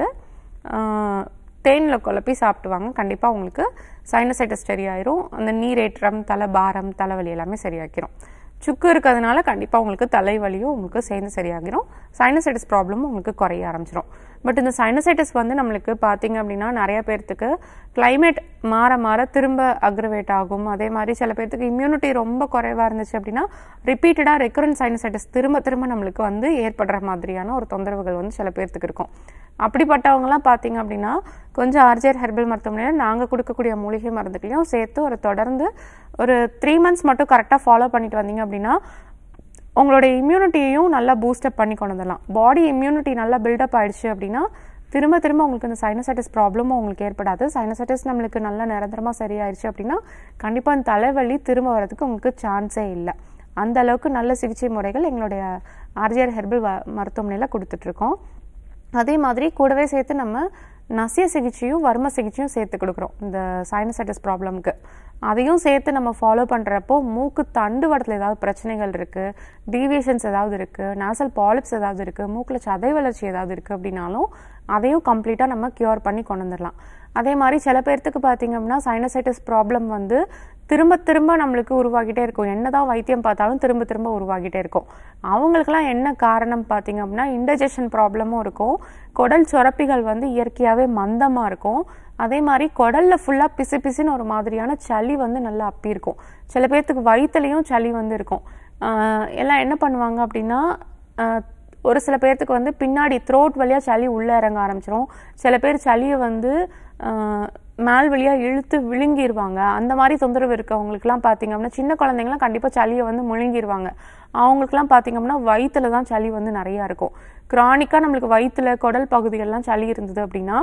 ஆஹ், தேனில் குழப்பி சாப்பிட்டுவாங்க கண்டிப்பாக உங்களுக்கு சைனசைட்டிஸ் சரியாயிரும் அந்த நீரேற்றம் தலை பாரம் தலைவலி எல்லாமே சரியாக்கிரும் சுக்கு இருக்கிறதுனால கண்டிப்பாக உங்களுக்கு தலைவலியும் உங்களுக்கு சேர்ந்து சரியாகிரும் சைனசைட்டிஸ் ப்ராப்ளமும் உங்களுக்கு குறைய ஆரம்பிச்சிடும் பட் இந்த சைனசைட்டிஸ் வந்து நம்மளுக்கு பார்த்தீங்க அப்படின்னா நிறைய பேர்த்துக்கு climate மாற மாற திரும்ப அக்ரவேட் ஆகும் அதே மாதிரி சில பேர்த்துக்கு இம்யூனிட்டி ரொம்ப குறைவாக இருந்துச்சு அப்படின்னா ரிப்பீட்டடாக ரெக்கரண்ட் சைனசைட்டிஸ் திரும்ப திரும்ப நம்மளுக்கு வந்து ஏற்படுற மாதிரியான ஒரு தொந்தரவுகள் வந்து சில பேர்த்துக்கு இருக்கும் அப்படிப்பட்டவங்கலாம் பார்த்தீங்க அப்படின்னா கொஞ்சம் ஆர்ஜிஆர் ஹெர்பல் மருத்துவமனையில் நாங்கள் கொடுக்கக்கூடிய மூலிகை மருந்துகளையும் சேர்த்து ஒரு தொடர்ந்து ஒரு த்ரீ மந்த்ஸ் மட்டும் கரெக்டாக ஃபாலோ பண்ணிட்டு வந்தீங்க அப்படின்னா உங்களோட இம்யூனிட்டியையும் நல்லா பூஸ்டப் பண்ணி கொண்டு வந்துடலாம் பாடி இம்யூனிட்டி நல்லா பில்டப் ஆயிடுச்சு அப்படின்னா திரும்ப திரும்ப உங்களுக்கு இந்த சைனசைட்டிஸ் ப்ராப்ளமும் உங்களுக்கு ஏற்படாது சைனசைட்டிஸ் நம்மளுக்கு நல்லா நிரந்தரமாக சரியாயிருச்சு அப்படின்னா கண்டிப்பாக அந்த தலைவலி திரும்ப வரதுக்கு உங்களுக்கு சான்ஸே இல்லை அந்த அளவுக்கு நல்ல சிகிச்சை முறைகள் எங்களுடைய ஆர்ஜிஆர் ஹெர்பல் மருத்துவமனையில் கொடுத்துட்ருக்கோம் அதே மாதிரி கூடவே சேர்த்து நம்ம நசிய சிகிச்சையும் வர்ம சிகிச்சையும் சேர்த்து கொடுக்குறோம் இந்த சைனசைட்டிஸ் ப்ராப்ளம்க்கு அதையும் சேர்த்து நம்ம ஃபாலோ பண்ணுறப்போ மூக்கு தண்டு வடத்தில் ஏதாவது பிரச்சனைகள் இருக்குது டீவியேஷன்ஸ் ஏதாவது இருக்குது நாசல் பாலிப்ஸ் ஏதாவது இருக்குது மூக்கில் சதை வளர்ச்சி ஏதாவது இருக்குது அப்படின்னாலும் அதையும் கம்ப்ளீட்டாக நம்ம க்யூர் பண்ணி கொண்டு வந்துடலாம் அதே மாதிரி சில பேர்த்துக்கு பார்த்தீங்க அப்படின்னா சைனசைட்டிஸ் ப்ராப்ளம் வந்து திரும்ப திரும்ப நம்மளுக்கு உருவாகிட்டே இருக்கும் என்னதான் வைத்தியம் பார்த்தாலும் திரும்ப திரும்ப உருவாகிட்டே இருக்கும் அவங்களுக்குலாம் என்ன காரணம் பார்த்தீங்க அப்படின்னா இன்டைஜஷன் ப்ராப்ளமும் இருக்கும் குடல் சுரப்பிகள் வந்து இயற்கையாகவே மந்தமாக இருக்கும் அதே மாதிரி குடல்ல ஃபுல்லாக பிசு பிசுன்னு ஒரு மாதிரியான சளி வந்து நல்லா அப்பி இருக்கும் சில பேர்த்துக்கு வயிற்றுலையும் சளி வந்து இருக்கும் ஆஹ் எல்லாம் என்ன பண்ணுவாங்க அப்படின்னா ஆஹ் ஒரு சில பேர்த்துக்கு வந்து பின்னாடி த்ரோட் வழியாக சளி உள்ளே இறங்க ஆரம்பிச்சிரும் சில பேர் சளியை வந்து ஆஹ் மேல் வழியாக இழுத்து விழுங்கிருவாங்க அந்த மாதிரி தொந்தரவு இருக்கவங்களுக்குலாம் பார்த்தீங்க அப்படின்னா சின்ன குழந்தைங்கலாம் கண்டிப்பாக சளியை வந்து முழுங்கிருவாங்க அவங்களுக்குலாம் பார்த்தீங்க அப்படின்னா வயிற்றுல தான் சளி வந்து நிறையா இருக்கும் க்ரானிக்காக நம்மளுக்கு வயிற்றுல குடல் பகுதிகள்லாம் சளி இருந்தது அப்படின்னா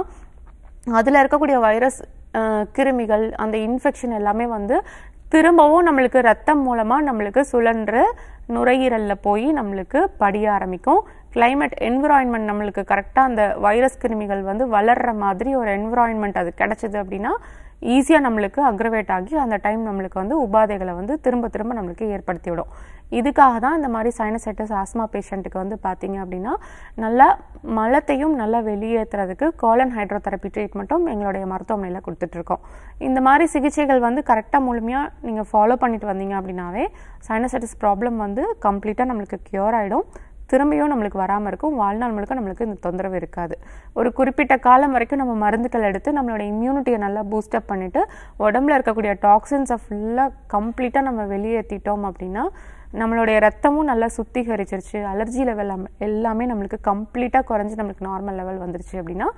அதில் இருக்கக்கூடிய வைரஸ் அஹ், கிருமிகள் அந்த இன்ஃபெக்ஷன் எல்லாமே வந்து திரும்பவும் நம்மளுக்கு ரத்தம் மூலமாக நம்மளுக்கு சுழன்று நுரையீரலில் போய் நம்மளுக்கு படிய ஆரம்பிக்கும் climate என்விரான்மெண்ட் நம்மளுக்கு கரெக்டாக அந்த வைரஸ் கிருமிகள் வந்து வளர்ற மாதிரி ஒரு என்விரான்மெண்ட் அது கிடைச்சது அப்படின்னா ஈஸியாக நம்மளுக்கு அக்ரவேட் ஆகி அந்த டைம் நம்மளுக்கு வந்து உபாதைகளை வந்து திரும்ப திரும்ப நம்மளுக்கு ஏற்படுத்தி விடும் இதுக்காக தான் இந்த மாதிரி சைனசைட்டிஸ் ஆஸ்மா பேஷண்ட்டுக்கு வந்து பார்த்தீங்க அப்படின்னா நல்லா மலத்தையும் நல்லா வெளியேற்றுறதுக்கு கோலன் ஹைட்ரோதெரப்பி ட்ரீட்மெண்ட்டும் எங்களுடைய மருத்துவமனையில் கொடுத்துட்ருக்கோம் இந்த மாதிரி சிகிச்சைகள் வந்து கரெக்டாக முழுமையாக நீங்கள் ஃபாலோ பண்ணிட்டு வந்தீங்க அப்படின்னாவே சைனசைட்டிஸ் ப்ராப்ளம் வந்து கம்ப்ளீட்டாக நம்மளுக்கு க்யூர் ஆகிடும் திரும்பியும் நம்மளுக்கு வராமல் இருக்கும் வாழ்நாள் முழுக்க நம்மளுக்கு இந்த தொந்தரவு இருக்காது ஒரு குறிப்பிட்ட காலம் வரைக்கும் நம்ம மருந்துகள் எடுத்து நம்மளோட இம்யூனிட்டியை நல்லா பூஸ்டப் பண்ணிட்டு உடம்புல இருக்கக்கூடிய டாக்ஸின்ஸை ஃபுல்லாக கம்ப்ளீட்டாக நம்ம வெளியேற்றிட்டோம் அப்படின்னா நம்மளுடைய ரத்தமும் நல்லா சுத்திகரிச்சிருச்சு அலர்ஜி லெவல் எல்லாமே நம்மளுக்கு கம்ப்ளீட்டாக குறைஞ்சி நம்மளுக்கு நார்மல் லெவல் வந்துருச்சு அப்படின்னா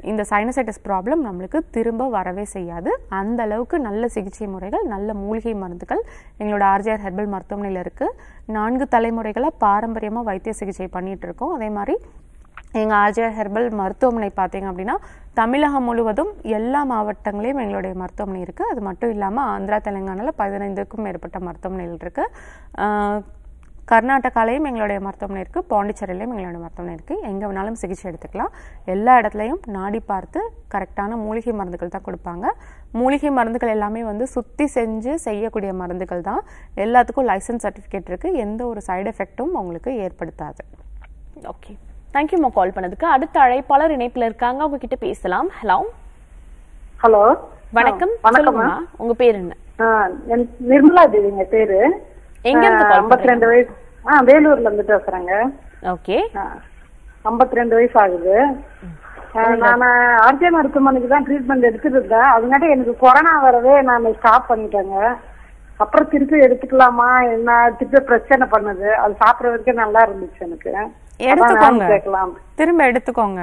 இந்த சைனசைட்டிஸ் ப்ராப்ளம் நம்மளுக்கு திரும்ப வரவே செய்யாது அந்த அளவுக்கு நல்ல சிகிச்சை முறைகள் நல்ல மூலிகை மருந்துகள் எங்களோட ஆர்ஜிஆர் ஹெர்பல் மருத்துவமனையில் இருக்குது நான்கு தலைமுறைகளாக பாரம்பரியமாக வைத்திய சிகிச்சை பண்ணிட்டு இருக்கோம் அதே மாதிரி எங்கள் ஆர்ஜிஆர் ஹெர்பல் மருத்துவமனை பார்த்தீங்க அப்படின்னா தமிழகம் முழுவதும் எல்லா மாவட்டங்களையும் எங்களுடைய மருத்துவமனை இருக்குது அது மட்டும் இல்லாமல் ஆந்திரா தெலுங்கானாவில் பதினைந்துக்கும் மேற்பட்ட மருத்துவமனைகள் இருக்குது கர்நாடகாலையும் எங்களுடைய மருத்துவமனை இருக்குது பாண்டிச்சேரியிலையும் எங்களுடைய மருத்துவமனை இருக்குது எங்கே வேணாலும் சிகிச்சை எடுத்துக்கலாம் எல்லா இடத்துலையும் நாடி பார்த்து கரெக்டான மூலிகை மருந்துகள் தான் கொடுப்பாங்க மூலிகை மருந்துகள் எல்லாமே வந்து சுத்தி செஞ்சு செய்யக்கூடிய மருந்துகள் தான் எல்லாத்துக்கும் லைசன்ஸ் சர்டிஃபிகேட் இருக்குது எந்த ஒரு சைடு எஃபெக்ட்டும் உங்களுக்கு ஏற்படுத்தாது ஓகே தேங்க்யூம்மா கால் பண்ணதுக்கு அடுத்த அழைப்பாளர் இணைப்புல இருக்காங்க அவங்க கிட்ட பேசலாம் ஹலோ ஹலோ வணக்கம் வணக்கம்மா சொல்லுங்கம்மா உங்க பேர் என்ன ஆ, என் நிர்மலா தேவிங்க பேரு எங்க இருந்து கால் ஐம்பத்தி ரெண்டு வயசு ஆ வேலூர்ல இருந்து பேசுறேங்க ஓகே ஐம்பத்தி ரெண்டு வயசு ஆகுது நான் ஆர்ஜே மருத்துவமனைக்கு தான் ட்ரீட்மெண்ட் எடுத்துட்டு இருந்தேன் அதனால எனக்கு கொரோனா வரவே நான் ஸ்டாப் பண்ணிட்டேங்க அப்புறம் திருப்பி எடுத்துக்கலாமா என்ன திருப்பி பிரச்சனை பண்ணுது அது சாப்பிடுற வரைக்கும் நல்லா இருந்துச்சு எனக்கு அதான் எடுத்துக்கோங்க நானும் கேட்கலாம் திரும்ப எடுத்துக்கோங்க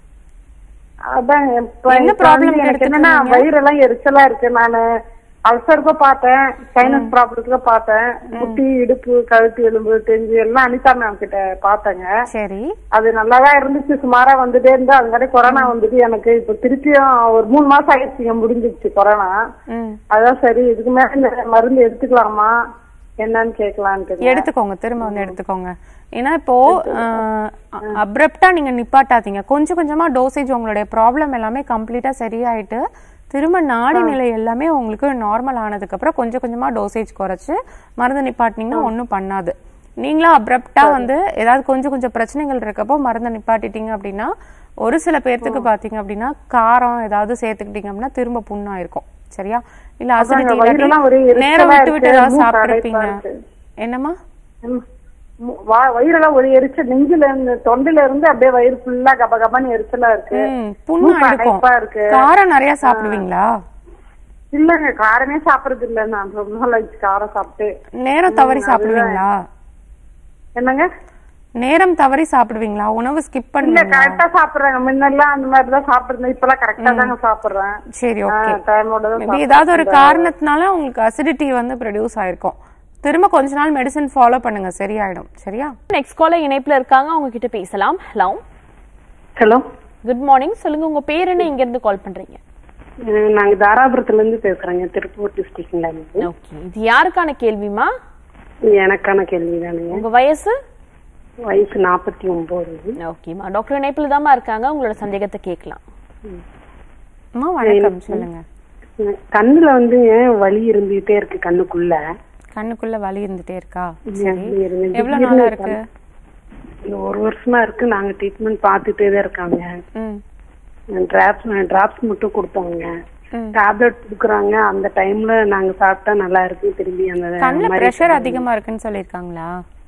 அதான் இப்ப என்ன இப்ப problem வந்து எனக்கு என்னன்னா வயிறெல்லாம் எரிச்சலா இருக்கு நானு அல்சருக்கு பார்த்தேன் சைனஸ் ப்ராப்ளத்துக்கு பார்த்தேன் முட்டி இடுப்பு கழுத்து எலும்பு தெஞ்சு எல்லாம் அனிதா மேம் கிட்ட பார்த்தேங்க சரி அது நல்லாதான் இருந்துச்சு சுமாரா வந்துட்டே இருந்தா அதுக்காட்டி கொரோனா வந்துட்டு எனக்கு இப்ப திருப்பியும் ஒரு மூணு மாசம் ஆயிடுச்சுங்க முடிஞ்சிருச்சு கொரோனா ம் அதான் சரி இதுக்கு மேல இந்த மருந்து எடுத்துக்கலாமா என்னன்னு கேட்கலான்ட்டு எடுத்துக்கோங்க திரும்ப வந்து எடுத்துக்கோங்க ஏன்னா இப்போ அப்ரப்டா நீங்க நிப்பாட்டாதீங்க கொஞ்சம் கொஞ்சமா டோசேஜ் உங்களுடைய ப்ராப்ளம் எல்லாமே கம்ப்ளீட்டா சரியாயிட்டு திரும்ப நாடி நிலை எல்லாமே உங்களுக்கு நார்மல் ஆனதுக்கு அப்புறம் கொஞ்சம் கொஞ்சமா டோசேஜ் குறைச்சு மருந்து நிப்பாட்டினீங்கன்னா ஒன்றும் பண்ணாது நீங்களும் அப்ரப்டா வந்து ஏதாவது கொஞ்சம் கொஞ்சம் பிரச்சனைகள் இருக்கப்போ மருந்தை நிப்பாட்டிட்டீங்க அப்படின்னா ஒரு சில பேர்த்துக்கு பாத்தீங்க அப்படின்னா காரம் ஏதாவது சேர்த்துக்கிட்டீங்க அப்படின்னா திரும்ப புண்ணாயிருக்கும் சரியா இல்ல அசிடிட்டி வயிறெல்லாம் ஒரே எரிச்சலா நேரம் விட்டு விட்டு இருக்கு, ஏதாவது மூக்கு சாப்பிட்டுருப்பீங்க அடைப்பா இருக்கு. என்னம்மா ம். மு- வா- வயிறெல்லாம் ஒரு எரிச்சல் நெஞ்சில இருந்து தொண்டையில இருந்து அப்படியே வயிறு ஃபுல்லா கப கபன்னு எரிச்சலா இருக்கு ம், புண்ணா மூக்கு இருக்கும் அடைப்பா இருக்கு காரம் நிறைய சாப்பிடுவீங்களா இல்லங்க காரமே சாப்பிடுறது இல்ல நான் ரொம்ப நாள் ஆயிடுச்சு காரம் சாப்பிட்டு நேரம் தவறி சாப்பிடுவீங்களா என்னங்க நேரம் தவறி சாப்பிடுவீங்களா உணவு ஸ்கிப் இல்ல பண்ணுவீங்களா கரெக்டா சாப்பிடுறேங்க முன்னெல்லாம் அந்த மாதிரி தான் சாப்பிடுறேன் இப்பெல்லாம் கரெக்டா தாங்க சாப்பிடுறேன் சரி ஓகே டைமோட தான் மேபி ஏதாவது ஒரு காரணத்தினால உங்களுக்கு அசிடிட்டி வந்து ப்ரொடியூஸ் ஆயிருக்கும் திரும்ப கொஞ்ச நாள் மெடிசன் ஃபாலோ பண்ணுங்க சரியாயிடும் சரியா நெக்ஸ்ட் காலர் இணைப்புல இருக்காங்க அவங்க கிட்ட பேசலாம் ஹலோ ஹலோ குட் மார்னிங் சொல்லுங்க உங்க பேர் என்ன இங்க இருந்து கால் பண்றீங்க நாங்க தாராபுரத்துல இருந்து பேசுறேங்க திருப்பூர் டிஸ்ட்ரிக்ட்ல இருந்து ஓகே இது யாருக்கான கேள்விமா எனக்கான கேள்விதானுங்க உங்க வயசு வயசு நாற்பத்தி ஒன்பது ஓகேமா டாக்டர் இணைப்புல தாம்மா இருக்காங்க உங்களோட சந்தேகத்தை கேட்கலாம் அம்மா வணக்கம் சொல்லுங்க கண்ணுல வந்து வலி இருந்துகிட்டே இருக்கு கண்ணுக்குள்ள கண்ணுக்குள்ள வலி இருந்துட்டே இருக்கா வலி இருந்து- எவ்வளவு நாளா இருக்கு இந்த ஒரு வருஷமா இருக்கு நாங்க ட்ரீட்மெண்ட் பார்த்துட்டே தான் இருக்காங்க ம் டிராப்ஸ் டிராப்ஸ் மட்டும் கொடுத்தாங்க ம். டேப்லெட் கொடுக்குறாங்க அந்த டைம்ல நாங்க சாப்பிட்டா நல்லா இருக்கு திரும்பி அந்த கண்ணுல மாதிரி பிரஷர் அதிகமா இருக்குன்னு சொல்லிருக்காங்களா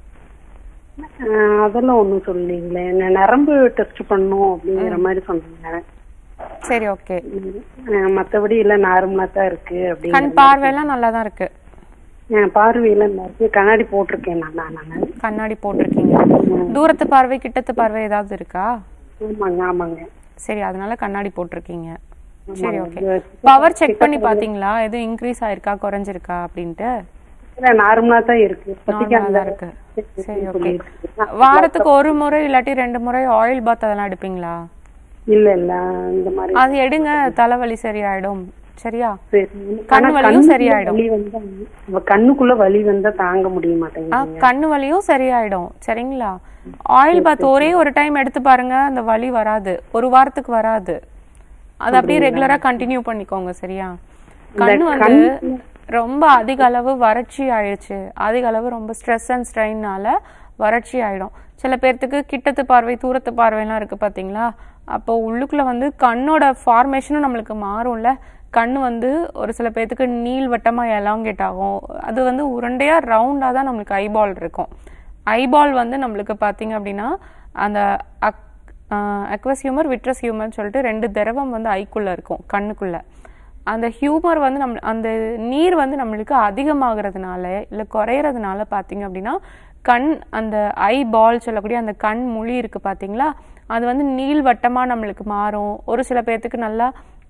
அஹ், அதெல்லாம் ஒண்ணும் சொல்லீங்களே ந- நரம்பு டெஸ்ட் பண்ணும் அப்படிங்கிற மாதிரி சொன்னாங்க சரி ஓகே அஹ், மத்தபடி இல்ல நார்மலா தான் இருக்கு கண் அப்படிங்கிற பார்வையெல்லாம் நல்லா தான் இருக்கு அஹ், பார்வையில நல்லா இருக்கு கண்ணாடி போட்டிருக்கேன் நான் நானு கண்ணாடி போட்டிருக்கீங்க தூரத்து பார்வை கிட்டத்து பார்வை ஏதாவது இருக்கா ஆமாங்க ஆமாங்க சரி அதனால கண்ணாடி போட்டிருக்கீங்க சரி ஓகே இது பவர் செக் பண்ணி பாத்தீங்களா எதுவும் இன்க்ரீஸ் ஆயிருக்கா குறைஞ்சிருக்கா அப்படின்ட்டு இல்ல நார்மலா தான் இருக்கு இப்போதைக்கு நார்மலா அந்த தான் இருக்கு சரி ஓகே சொல்லிட்டு இருக்கு. வாரத்துக்கு ஒரு முறை இல்லாட்டி ரெண்டு முறை ஆயில் பாத் அதெல்லாம் எடுப்பீங்களா இல்ல இல்ல இந்த மாதிரி அது எடுங்க தலைவலி சரியாயிடும் சரியா சரி. கண்ணு ஆனா வலியும் கண்ணுக்குள்ள சரியாயிடும். வலி வந்தா நம்ம கண்ணுக்குள்ள வலி வந்தா தாங்க முடிய ஆ, மாட்டேங்குது கண்ணு வலியும் சரியாயிடும் சரிங்களா ஆயில் பாத் ஒரே ஒரு டைம் எடுத்து பாருங்க அந்த வலி வராது ஒரு வாரத்துக்கு வராது அது அப்படியே ரெகுலரா கண்டினியூ பண்ணிக்கோங்க சரியா கண்ணு வந்து ரொம்ப அதிக அளவு வறட்சி ஆயிடுச்சு அதிக அளவு ரொம்ப ஸ்ட்ரெஸ் அண்ட் ஸ்ட்ரெயின்னால வறட்சி ஆயிடும் சில பேர்த்துக்கு கிட்டத்து பார்வை தூரத்து பார்வைலாம் இருக்கு பாத்தீங்களா அப்போ உள்ளுக்குள்ள வந்து கண்ணோட ஃபார்மேஷனும் நம்மளுக்கு மாறும்ல கண்ணு வந்து ஒரு சில பேர்த்துக்கு நீள்வட்டமா எலாங்கேட் ஆகும் அது வந்து உருண்டையா ரவுண்டா தான் நம்மளுக்கு ஐபால் இருக்கும் ஐபால் வந்து நம்மளுக்கு பாத்தீங்க அப்படின்னா அந்த அக் அக்வஸ் ஹியூமர் விட்ரஸ் ஹியூமர்னு சொல்லிட்டு ரெண்டு திரவம் வந்து ஐக்குள்ள இருக்கும் கண்ணுக்குள்ள அந்த ஹியூமர் வந்து நம்ம அந்த நீர் வந்து நம்மளுக்கு அதிகமாகிறதுனால இல்லை குறையறதுனால பார்த்தீங்க அப்படின்னா கண் அந்த ஐ பால் சொல்லக்கூடிய அந்த கண் முழி இருக்கு பாத்தீங்களா அது வந்து நீள்வட்டமா நம்மளுக்கு மாறும் ஒரு சில பேர்த்துக்கு நல்லா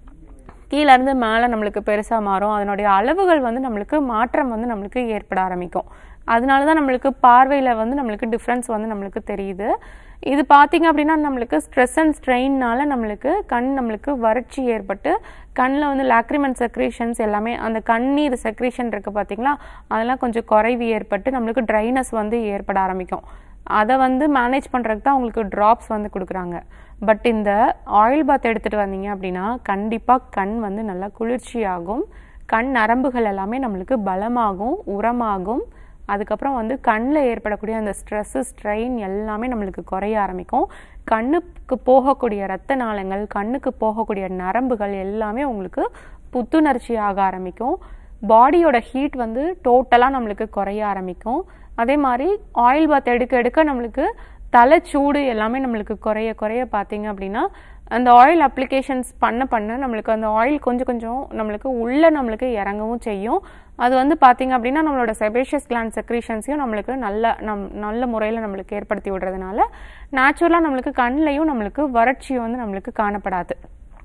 கீழ இருந்து மேலே நம்மளுக்கு பெருசா மாறும் அதனுடைய அளவுகள் வந்து நம்மளுக்கு மாற்றம் வந்து நம்மளுக்கு ஏற்பட ஆரம்பிக்கும் அதனால தான் நம்மளுக்கு பார்வையில வந்து நம்மளுக்கு டிஃப்ரென்ஸ் வந்து நம்மளுக்கு தெரியுது இது பார்த்தீங்க அப்படின்னா நம்மளுக்கு ஸ்ட்ரெஸ் அண்ட் ஸ்ட்ரெயின்னால நம்மளுக்கு கண் நம்மளுக்கு வறட்சி ஏற்பட்டு கண்ணில் வந்து லாக்ரிமன் செக்ரேஷன்ஸ் எல்லாமே அந்த கண்ணீர் செக்ரேஷன் இருக்கு பார்த்தீங்களா அதெல்லாம் கொஞ்சம் குறைவு ஏற்பட்டு நம்மளுக்கு ட்ரைனஸ் வந்து ஏற்பட ஆரம்பிக்கும் அதை வந்து மேனேஜ் பண்ணுறதுக்கு தான் உங்களுக்கு ட்ராப்ஸ் வந்து கொடுக்குறாங்க பட் இந்த ஆயில் பாத் எடுத்துகிட்டு வந்தீங்க அப்படின்னா கண்டிப்பாக கண் வந்து நல்லா குளிர்ச்சியாகும் கண் நரம்புகள் எல்லாமே நம்மளுக்கு பலமாகும் உரமாகும் அதுக்கப்புறம் வந்து கண்ணில் ஏற்படக்கூடிய அந்த ஸ்ட்ரெஸ்ஸு ஸ்ட்ரெயின் எல்லாமே நம்மளுக்கு குறைய ஆரம்பிக்கும் கண்ணுக்கு போகக்கூடிய ரத்த நாளங்கள் கண்ணுக்கு போகக்கூடிய நரம்புகள் எல்லாமே உங்களுக்கு புத்துணர்ச்சி ஆக ஆரம்பிக்கும் பாடியோட ஹீட் வந்து டோட்டலாக நம்மளுக்கு குறைய ஆரம்பிக்கும் அதே மாதிரி ஆயில் பாத் எடுக்க எடுக்க நம்மளுக்கு தலை சூடு எல்லாமே நம்மளுக்கு குறைய குறைய பார்த்தீங்க அப்படின்னா அந்த ஆயில் அப்ளிகேஷன்ஸ் பண்ண பண்ண நம்மளுக்கு அந்த ஆயில் கொஞ்சம் கொஞ்சம் நம்மளுக்கு உள்ள நம்மளுக்கு இறங்கவும் செய்யும் அது வந்து பார்த்தீங்க அப்படின்னா நம்மளோட செபேஷியஸ் கிளாண்ட் செக்ரீஷன்ஸையும் நம்மளுக்கு நல்ல நம் நல்ல முறையில் நம்மளுக்கு ஏற்படுத்தி விடுறதுனால நேச்சுரலாக நம்மளுக்கு கண்ணிலையும் நம்மளுக்கு வறட்சி வந்து நம்மளுக்கு காணப்படாது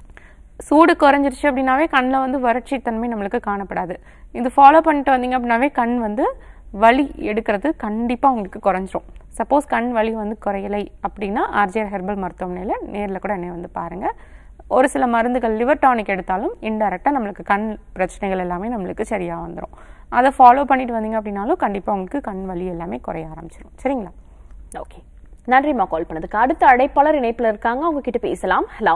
சூடு குறைஞ்சிருச்சு அப்படின்னாவே கண்ணில் வந்து வறட்சி தன்மை நம்மளுக்கு காணப்படாது இது ஃபாலோ பண்ணிட்டு வந்தீங்க அப்படின்னாவே கண் வந்து வலி எடுக்கிறது கண்டிப்பாக உங்களுக்கு குறைஞ்சிரும் சப்போஸ் கண் வலி வந்து குறையலை அப்படின்னா ஆர்ஜிஆர் ஹெர்பல் மருத்துவமனையில் நேரில் கூட என்னை வந்து பாருங்கள் ஒரு சில மருந்துகள் லிவர் டானிக் எடுத்தாலும் இன்டெரக்டாக நம்மளுக்கு கண் பிரச்சனைகள் எல்லாமே நம்மளுக்கு சரியாக வந்துடும் அதை ஃபாலோ பண்ணிட்டு வந்தீங்க அப்படின்னாலும் கண்டிப்பாக உங்களுக்கு கண் வலி எல்லாமே குறைய ஆரம்பிச்சிடும் சரிங்களா ஓகே நன்றிம்மா கால் பண்ணதுக்கு அடுத்த அழைப்பாளர் இணைப்புல இருக்காங்க அவங்க கிட்ட பேசலாம் ஹலோ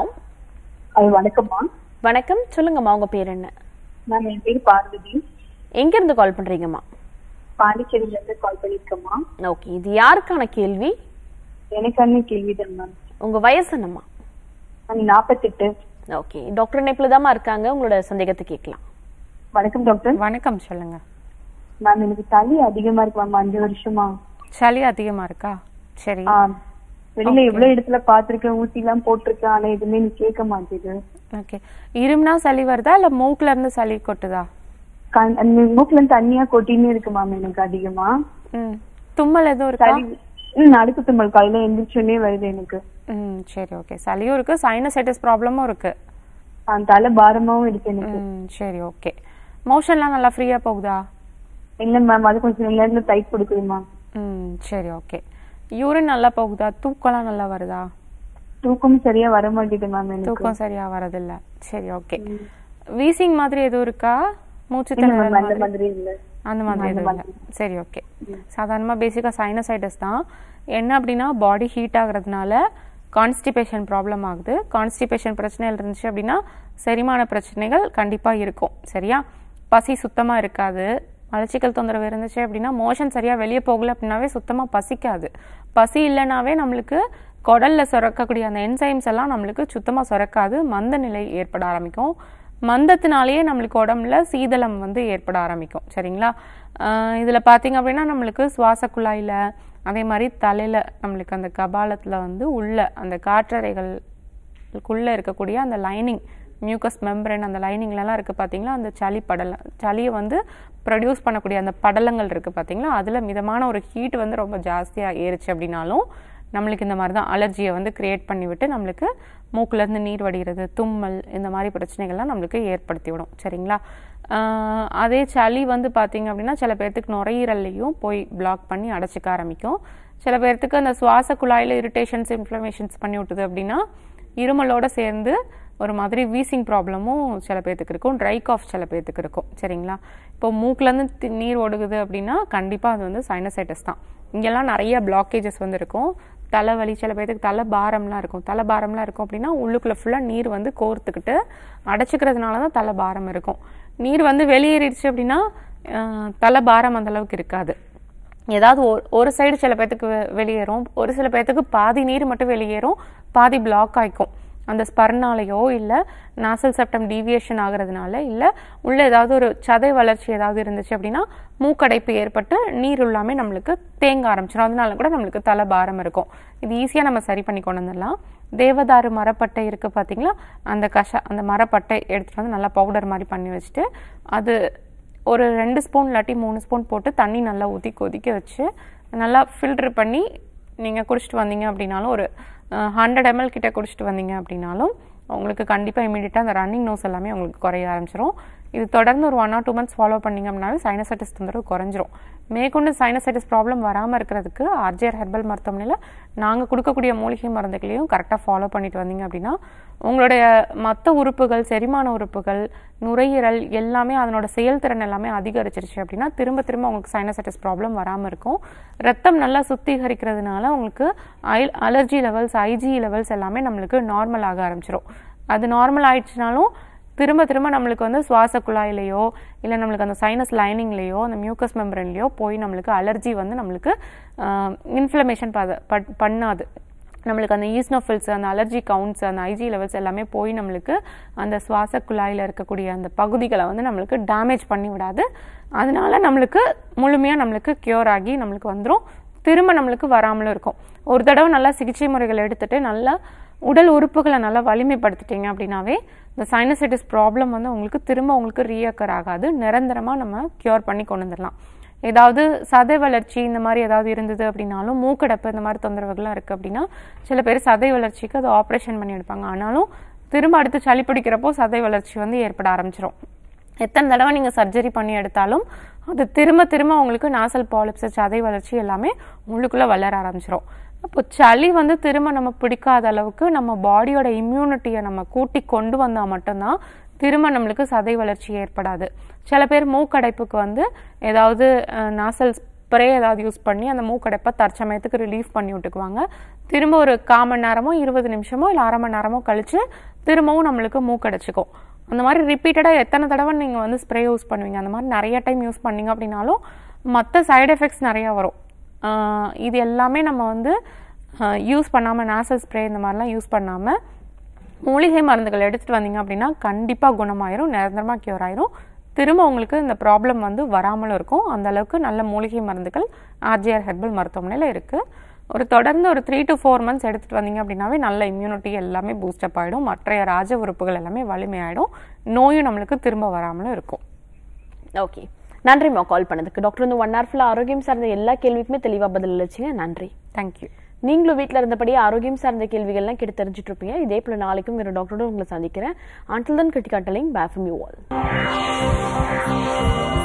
அது வணக்கம்மா வணக்கம் சொல்லுங்கம்மா உங்க பேர் என்ன மேம் என் பேர் பார்வதி எங்க இருந்து கால் பண்றீங்கம்மா பாண்டிச்சேரியில இருந்து கால் பண்ணிருக்கேம்மா ஓகே இது யாருக்கான கேள்வி எனக்கான கேள்விதான் மேம் உங்க வயசு என்னம்மா மேம் நாற்பத்தெட்டு ஓகே டாக்டர் இணைப்புல தாம்மா இருக்காங்க உங்களோட சந்தேகத்தை கேட்கலாம் வணக்கம் டாக்டர் வணக்கம் சொல்லுங்க மேம் எனக்கு தலி அதிகமா இருக்கு மேம் அஞ்சு வருஷமா சளி அதிகமாக இருக்கா சரி ஆ, வெளியில எவ்வளவு இடத்துல பாத்திருக்கேன் ஊசி எல்லாம் போட்டிருக்கேன் ஆனா எதுவுமே நீ கேட்க மாட்டேது ஓகே இருமுனா சளி வருதா இல்லை மூக்குல இருந்து சளி கொட்டுதா கண்- அந்த மூக்குல இருந்து தண்ணியா கொட்டினே இருக்கு மேம் எனக்கு அதிகமா ம் தும்மல் எதுவும் இருக்கா சளி ம் அடுக்கு தும்மல் காலையில எந்திரிச்சோடனே வருது எனக்கு ம் சரி ஓகே சளியும் இருக்கு சைனசைட்டிஸ் ப்ராப்ளமும் இருக்கு ஆ, தலை பாரமாவும் இருக்கு எனக்கு ம் சரி ஓகே மோஷன்லாம் நல்லா ஃப்ரீயா போகுதா இல்ல மேம் அது கொஞ்சம் நேரத்துல டைட் கொடுக்குது மேம் ம் சரி ஓகே யூரின் நல்லா போகுதா தூக்கம்லாம் நல்லா வருதா தூக்கம் சரியா வர மாட்டேங்குது மேம் எனக்கு தூக்கம் சரியா வரதில்ல சரி ஓகே வீசிங் மாதிரி எதுவும் இருக்கா மூச்சு இல்ல திணறல் மேம் அந்த மாதிரி? மாதிரி இல்ல அந்த மாதிரி எதுவும் இல்லை சரி ஓகே சாதாரணமாக பேசிக்காக சைனசைட்டிஸ் தான் என்ன அப்படின்னா பாடி ஹீட் ஆகுறதுனால கான்ஸ்டிபேஷன் ப்ராப்ளம் ஆகுது கான்ஸ்டிபேஷன் பிரச்சனைகள் இருந்துச்சு அப்படின்னா செரிமான பிரச்சனைகள் கண்டிப்பாக இருக்கும் சரியா பசி சுத்தமாக இருக்காது மலச்சிக்கல் தொந்தரவு இருந்துச்சு அப்படின்னா மோஷன் சரியாக வெளியே போகல அப்படின்னாவே சுத்தமாக பசிக்காது பசி இல்லைனாவே நம்மளுக்கு குடல்ல சுரக்கக்கூடிய அந்த என்சைம்ஸ் எல்லாம் நம்மளுக்கு சுத்தமாக சுரக்காது மந்த நிலை ஏற்பட ஆரம்பிக்கும் மந்தத்தினாலேயே நம்மளுக்கு உடம்புல சீதளம் வந்து ஏற்பட ஆரம்பிக்கும் சரிங்களா ஆஹ் இதுல பாத்தீங்க அப்படின்னா நம்மளுக்கு சுவாச குழாயில அதே மாதிரி தலையில நம்மளுக்கு அந்த கபாலத்துல வந்து உள்ள அந்த காற்றறைகளுக்குள்ள இருக்கக்கூடிய அந்த லைனிங் மியூக்கஸ் மெம்பரன் அந்த லைனிங்லலாம் இருக்கு பாத்தீங்களா அந்த சளி படலம் சளியை வந்து ப்ரொடியூஸ் பண்ணக்கூடிய அந்த படலங்கள் இருக்கு பாத்தீங்களா அதுல மிதமான ஒரு ஹீட் வந்து ரொம்ப ஜாஸ்தியா ஏறுச்சு அப்படின்னாலும் நம்மளுக்கு இந்த மாதிரி தான் அலர்ஜியை வந்து கிரியேட் பண்ணி விட்டு நம்மளுக்கு மூக்குல இருந்து நீர் வடிகிறது தும்மல் இந்த மாதிரி பிரச்சனைகள்லாம் நம்மளுக்கு ஏற்படுத்தி விடும் சரிங்களா ஆஹ் அதே சளி வந்து பார்த்தீங்க அப்படின்னா சில பேர்த்துக்கு நுரையீரல்லையும் போய் பிளாக் பண்ணி அடைச்சிக்க ஆரம்பிக்கும் சில பேர்த்துக்கு அந்த சுவாச குழாயில் இரிட்டேஷன்ஸ் இன்ஃப்ளமேஷன்ஸ் பண்ணி விட்டுது அப்படின்னா இருமலோட சேர்ந்து ஒரு மாதிரி வீசிங் ப்ராப்ளமும் சில பேர்த்துக்கு இருக்கும் ட்ரை காஃப் சில பேர்த்துக்கு இருக்கும் சரிங்களா இப்போ மூக்குலேருந்து தி- நீர் ஒடுகுது அப்படின்னா கண்டிப்பாக அது வந்து சைனசைட்டிஸ் தான் இங்கெல்லாம் நிறைய பிளாக்கேஜஸ் வந்து இருக்கும் தலைவலி சில பேர்த்துக்கு தலை பாரம்லாம் இருக்கும் தலை பாரம்லாம் இருக்கும் அப்படின்னா உள்ளுக்குள்ள ஃபுல்லாக நீர் வந்து கோர்த்துக்கிட்டு அடைச்சிக்கிறதுனால தான் தலை பாரம் இருக்கும் நீர் வந்து வெளியேறிடுச்சு அப்படின்னா ஆஹ், தலை பாரம் அந்த அளவுக்கு இருக்காது ஏதாவது ஒரு- ஒரு சைடு சில பேர்த்துக்கு வெ- வெளியேறும் ஒரு சில பேர்த்துக்கு பாதி நீர் மட்டும் வெளியேறும் பாதி பிளாக் ஆயிக்கும் அந்த ஸ்பர்னாலேயோ இல்லை நாசல் செப்டம் டீவியேஷன் ஆகுறதுனால இல்லை உள்ள ஏதாவது ஒரு சதை வளர்ச்சி ஏதாவது இருந்துச்சு அப்படின்னா மூக்கடைப்பு ஏற்பட்டு நீர் எல்லாமே நம்மளுக்கு தேங்க ஆரம்பிச்சிடும் அதனால கூட நம்மளுக்கு தலை பாரம் இருக்கும் இது ஈஸியாக நம்ம சரி பண்ணி கொண்டு வந்துடலாம் தேவதாரு மரப்பட்டை இருக்கு பார்த்தீங்களா அந்த கஷ அந்த மரப்பட்டை எடுத்துட்டு வந்து நல்லா பவுடர் மாதிரி பண்ணி வச்சுட்டு அது ஒரு ரெண்டு ஸ்பூன் இல்லாட்டி மூணு ஸ்பூன் போட்டு தண்ணி நல்லா ஊற்றி கொதிக்க வச்சு நல்லா ஃபில்டர் பண்ணி நீங்கள் குடிச்சிட்டு வந்தீங்க அப்படின்னாலும் ஒரு ஹண்ட்ரட் எம்எல் கிட்ட குடிச்சிட்டு வந்தீங்க அப்படின்னாலும் உங்களுக்கு கண்டிப்பாக இமீடியட்டாக அந்த ரன்னிங் நோஸ் எல்லாமே உங்களுக்கு குறைய ஆரம்பிச்சிரும் இது தொடர்ந்து ஒரு one or two months follow பண்ணீங்க அப்படின்னாலும் சைனசைட்டிஸ் தொந்தரவு குறைஞ்சிரும் மேற்கொண்டு சைனசைட்டிஸ் ப்ராப்ளம் வராமல் இருக்கிறதுக்கு ஆர்ஜிஆர் ஹெர்பல் மருத்துவமனையில் நாங்கள் கொடுக்கக்கூடிய மூலிகை மருந்துகளையும் கரெக்டாக ஃபாலோ பண்ணிட்டு வந்தீங்க அப்படின்னா உங்களுடைய மற்ற உறுப்புகள் செரிமான உறுப்புகள் நுரையீரல் எல்லாமே அதனோட செயல்திறன் எல்லாமே அதிகரிச்சிருச்சு அப்படின்னா திரும்ப திரும்ப உங்களுக்கு சைனசைட்டிஸ் ப்ராப்ளம் வராமல் இருக்கும் ரத்தம் நல்லா சுத்திகரிக்கிறதுனால உங்களுக்கு அலர்ஜி லெவல்ஸ் ஐஜி லெவல்ஸ் எல்லாமே நம்மளுக்கு நார்மல் ஆக ஆரம்பிச்சிரும் அது நார்மல் ஆயிடுச்சுனாலும் திரும்ப திரும்ப நம்மளுக்கு வந்து சுவாச குழாயிலையோ இல்லை நம்மளுக்கு அந்த சைனஸ் லைனிங்லேயோ அந்த மியூக்கஸ் மெம்பரன்லேயோ போய் நம்மளுக்கு அலர்ஜி வந்து நம்மளுக்கு இன்ஃப்ளமேஷன் பண்ணாது நம்மளுக்கு அந்த ஈஸ்னோஃபில்ஸ் அந்த அலர்ஜி கவுண்ட்ஸ் அந்த ஐஜி லெவல்ஸ் எல்லாமே போய் நம்மளுக்கு அந்த சுவாச குழாயில் இருக்கக்கூடிய அந்த பகுதிகளை வந்து நம்மளுக்கு டேமேஜ் பண்ணி விடாது அதனால நம்மளுக்கு முழுமையாக நம்மளுக்கு க்யூர் ஆகி நம்மளுக்கு வந்துடும் திரும்ப நம்மளுக்கு வராமலும் இருக்கும் ஒரு தடவை நல்லா சிகிச்சை முறைகள் எடுத்துட்டு நல்லா உடல் உறுப்புகளை நல்லா வலிமைப்படுத்திட்டீங்க அப்படின்னாவே இந்த சைனசைட்டிஸ் ப்ராப்ளம் வந்து உங்களுக்கு திரும்ப உங்களுக்கு ரீஅக்கர் ஆகாது நிரந்தரமாக நம்ம க்யூர் பண்ணி கொண்டு வந்துடலாம் ஏதாவது சதை வளர்ச்சி இந்த மாதிரி ஏதாவது இருந்தது அப்படின்னாலும் மூக்கடைப்பு இந்த மாதிரி தொந்தரவுகள்லாம் இருக்குது அப்படின்னா சில பேர் சதை வளர்ச்சிக்கு அது ஆப்ரேஷன் பண்ணி எடுப்பாங்க ஆனாலும் திரும்ப அடுத்து சளி பிடிக்கிறப்போ சதை வளர்ச்சி வந்து ஏற்பட ஆரம்பிச்சிரும் எத்தனை தடவை நீங்கள் சர்ஜரி பண்ணி எடுத்தாலும் அது திரும்ப திரும்ப உங்களுக்கு நாசல் பாலிப்ஸ் சதை வளர்ச்சி எல்லாமே உள்ளுக்குள்ளே வளர ஆரம்பிச்சிரும் அப்போ சளி வந்து திரும்ப நம்ம பிடிக்காத அளவுக்கு நம்ம பாடியோட இம்யூனிட்டியை நம்ம கூட்டி கொண்டு வந்தால் மட்டும்தான் திரும்ப நம்மளுக்கு சதை வளர்ச்சி ஏற்படாது சில பேர் மூக்கடைப்புக்கு வந்து ஏதாவது நாசல் ஸ்ப்ரே ஏதாவது யூஸ் பண்ணி அந்த மூக்கடைப்பை தற்சமயத்துக்கு ரிலீஃப் பண்ணி விட்டுக்குவாங்க திரும்ப ஒரு கால் மணி நேரமோ இருபது நிமிஷமோ இல்லை அரை மணி நேரமோ கழிச்சு திரும்பவும் நம்மளுக்கு மூக்கடைச்சிக்கும் அந்த மாதிரி ரிப்பீட்டடாக எத்தனை தடவை நீங்கள் வந்து ஸ்ப்ரே யூஸ் பண்ணுவீங்க அந்த மாதிரி நிறைய டைம் யூஸ் பண்ணீங்க அப்படின்னாலும் மற்ற சைடு எஃபெக்ட்ஸ் நிறையா வரும் ஆஹ் இது எல்லாமே நம்ம வந்து யூஸ் பண்ணாமல் நாசல் ஸ்ப்ரே இந்த மாதிரிலாம் யூஸ் பண்ணாமல் மூலிகை மருந்துகள் எடுத்துகிட்டு வந்தீங்க அப்படின்னா கண்டிப்பாக குணமாயிரும் நிரந்தரமாக க்யூர் ஆயிரும் திரும்ப உங்களுக்கு இந்த ப்ராப்ளம் வந்து வராமலும் இருக்கும் அந்த அளவுக்கு நல்ல மூலிகை மருந்துகள் ஆர்ஜிஆர் ஹெர்பல் மருத்துவமனையில் இருக்குது ஒரு தொடர்ந்து ஒரு த்ரீ டு ஃபோர் மந்த்ஸ் எடுத்துகிட்டு வந்தீங்க அப்படின்னாவே நல்ல இம்யூனிட்டி எல்லாமே பூஸ்டப் ஆகிடும் மற்ற ராஜ உறுப்புகள் எல்லாமே வலிமையாயிடும் நோயும் நம்மளுக்கு திரும்ப வராமலும் இருக்கும் ஓகே நன்றிம்மா கால் பண்ணதுக்கு டாக்டர் வந்து ஒன் ஹவர் ஃபுல்லாக ஆரோக்கியம் சார்ந்த எல்லா கேள்விக்குமே தெளிவாக பதில் அளிச்சிங்க நன்றி தேங்க்யூ நீங்களும் வீட்டில் இருந்தபடியே ஆரோக்கியம் சார்ந்த கேள்விகள்லாம் கேட்டு தெரிஞ்சுட்டு இருப்பீங்க இதே போல நாளைக்கும் வேறு டாக்டரோட உங்களை சந்திக்கிறேன் அன்டில் தன் கிரிட்டிகாட்டலிங் பேஃபம் யூ ஆல்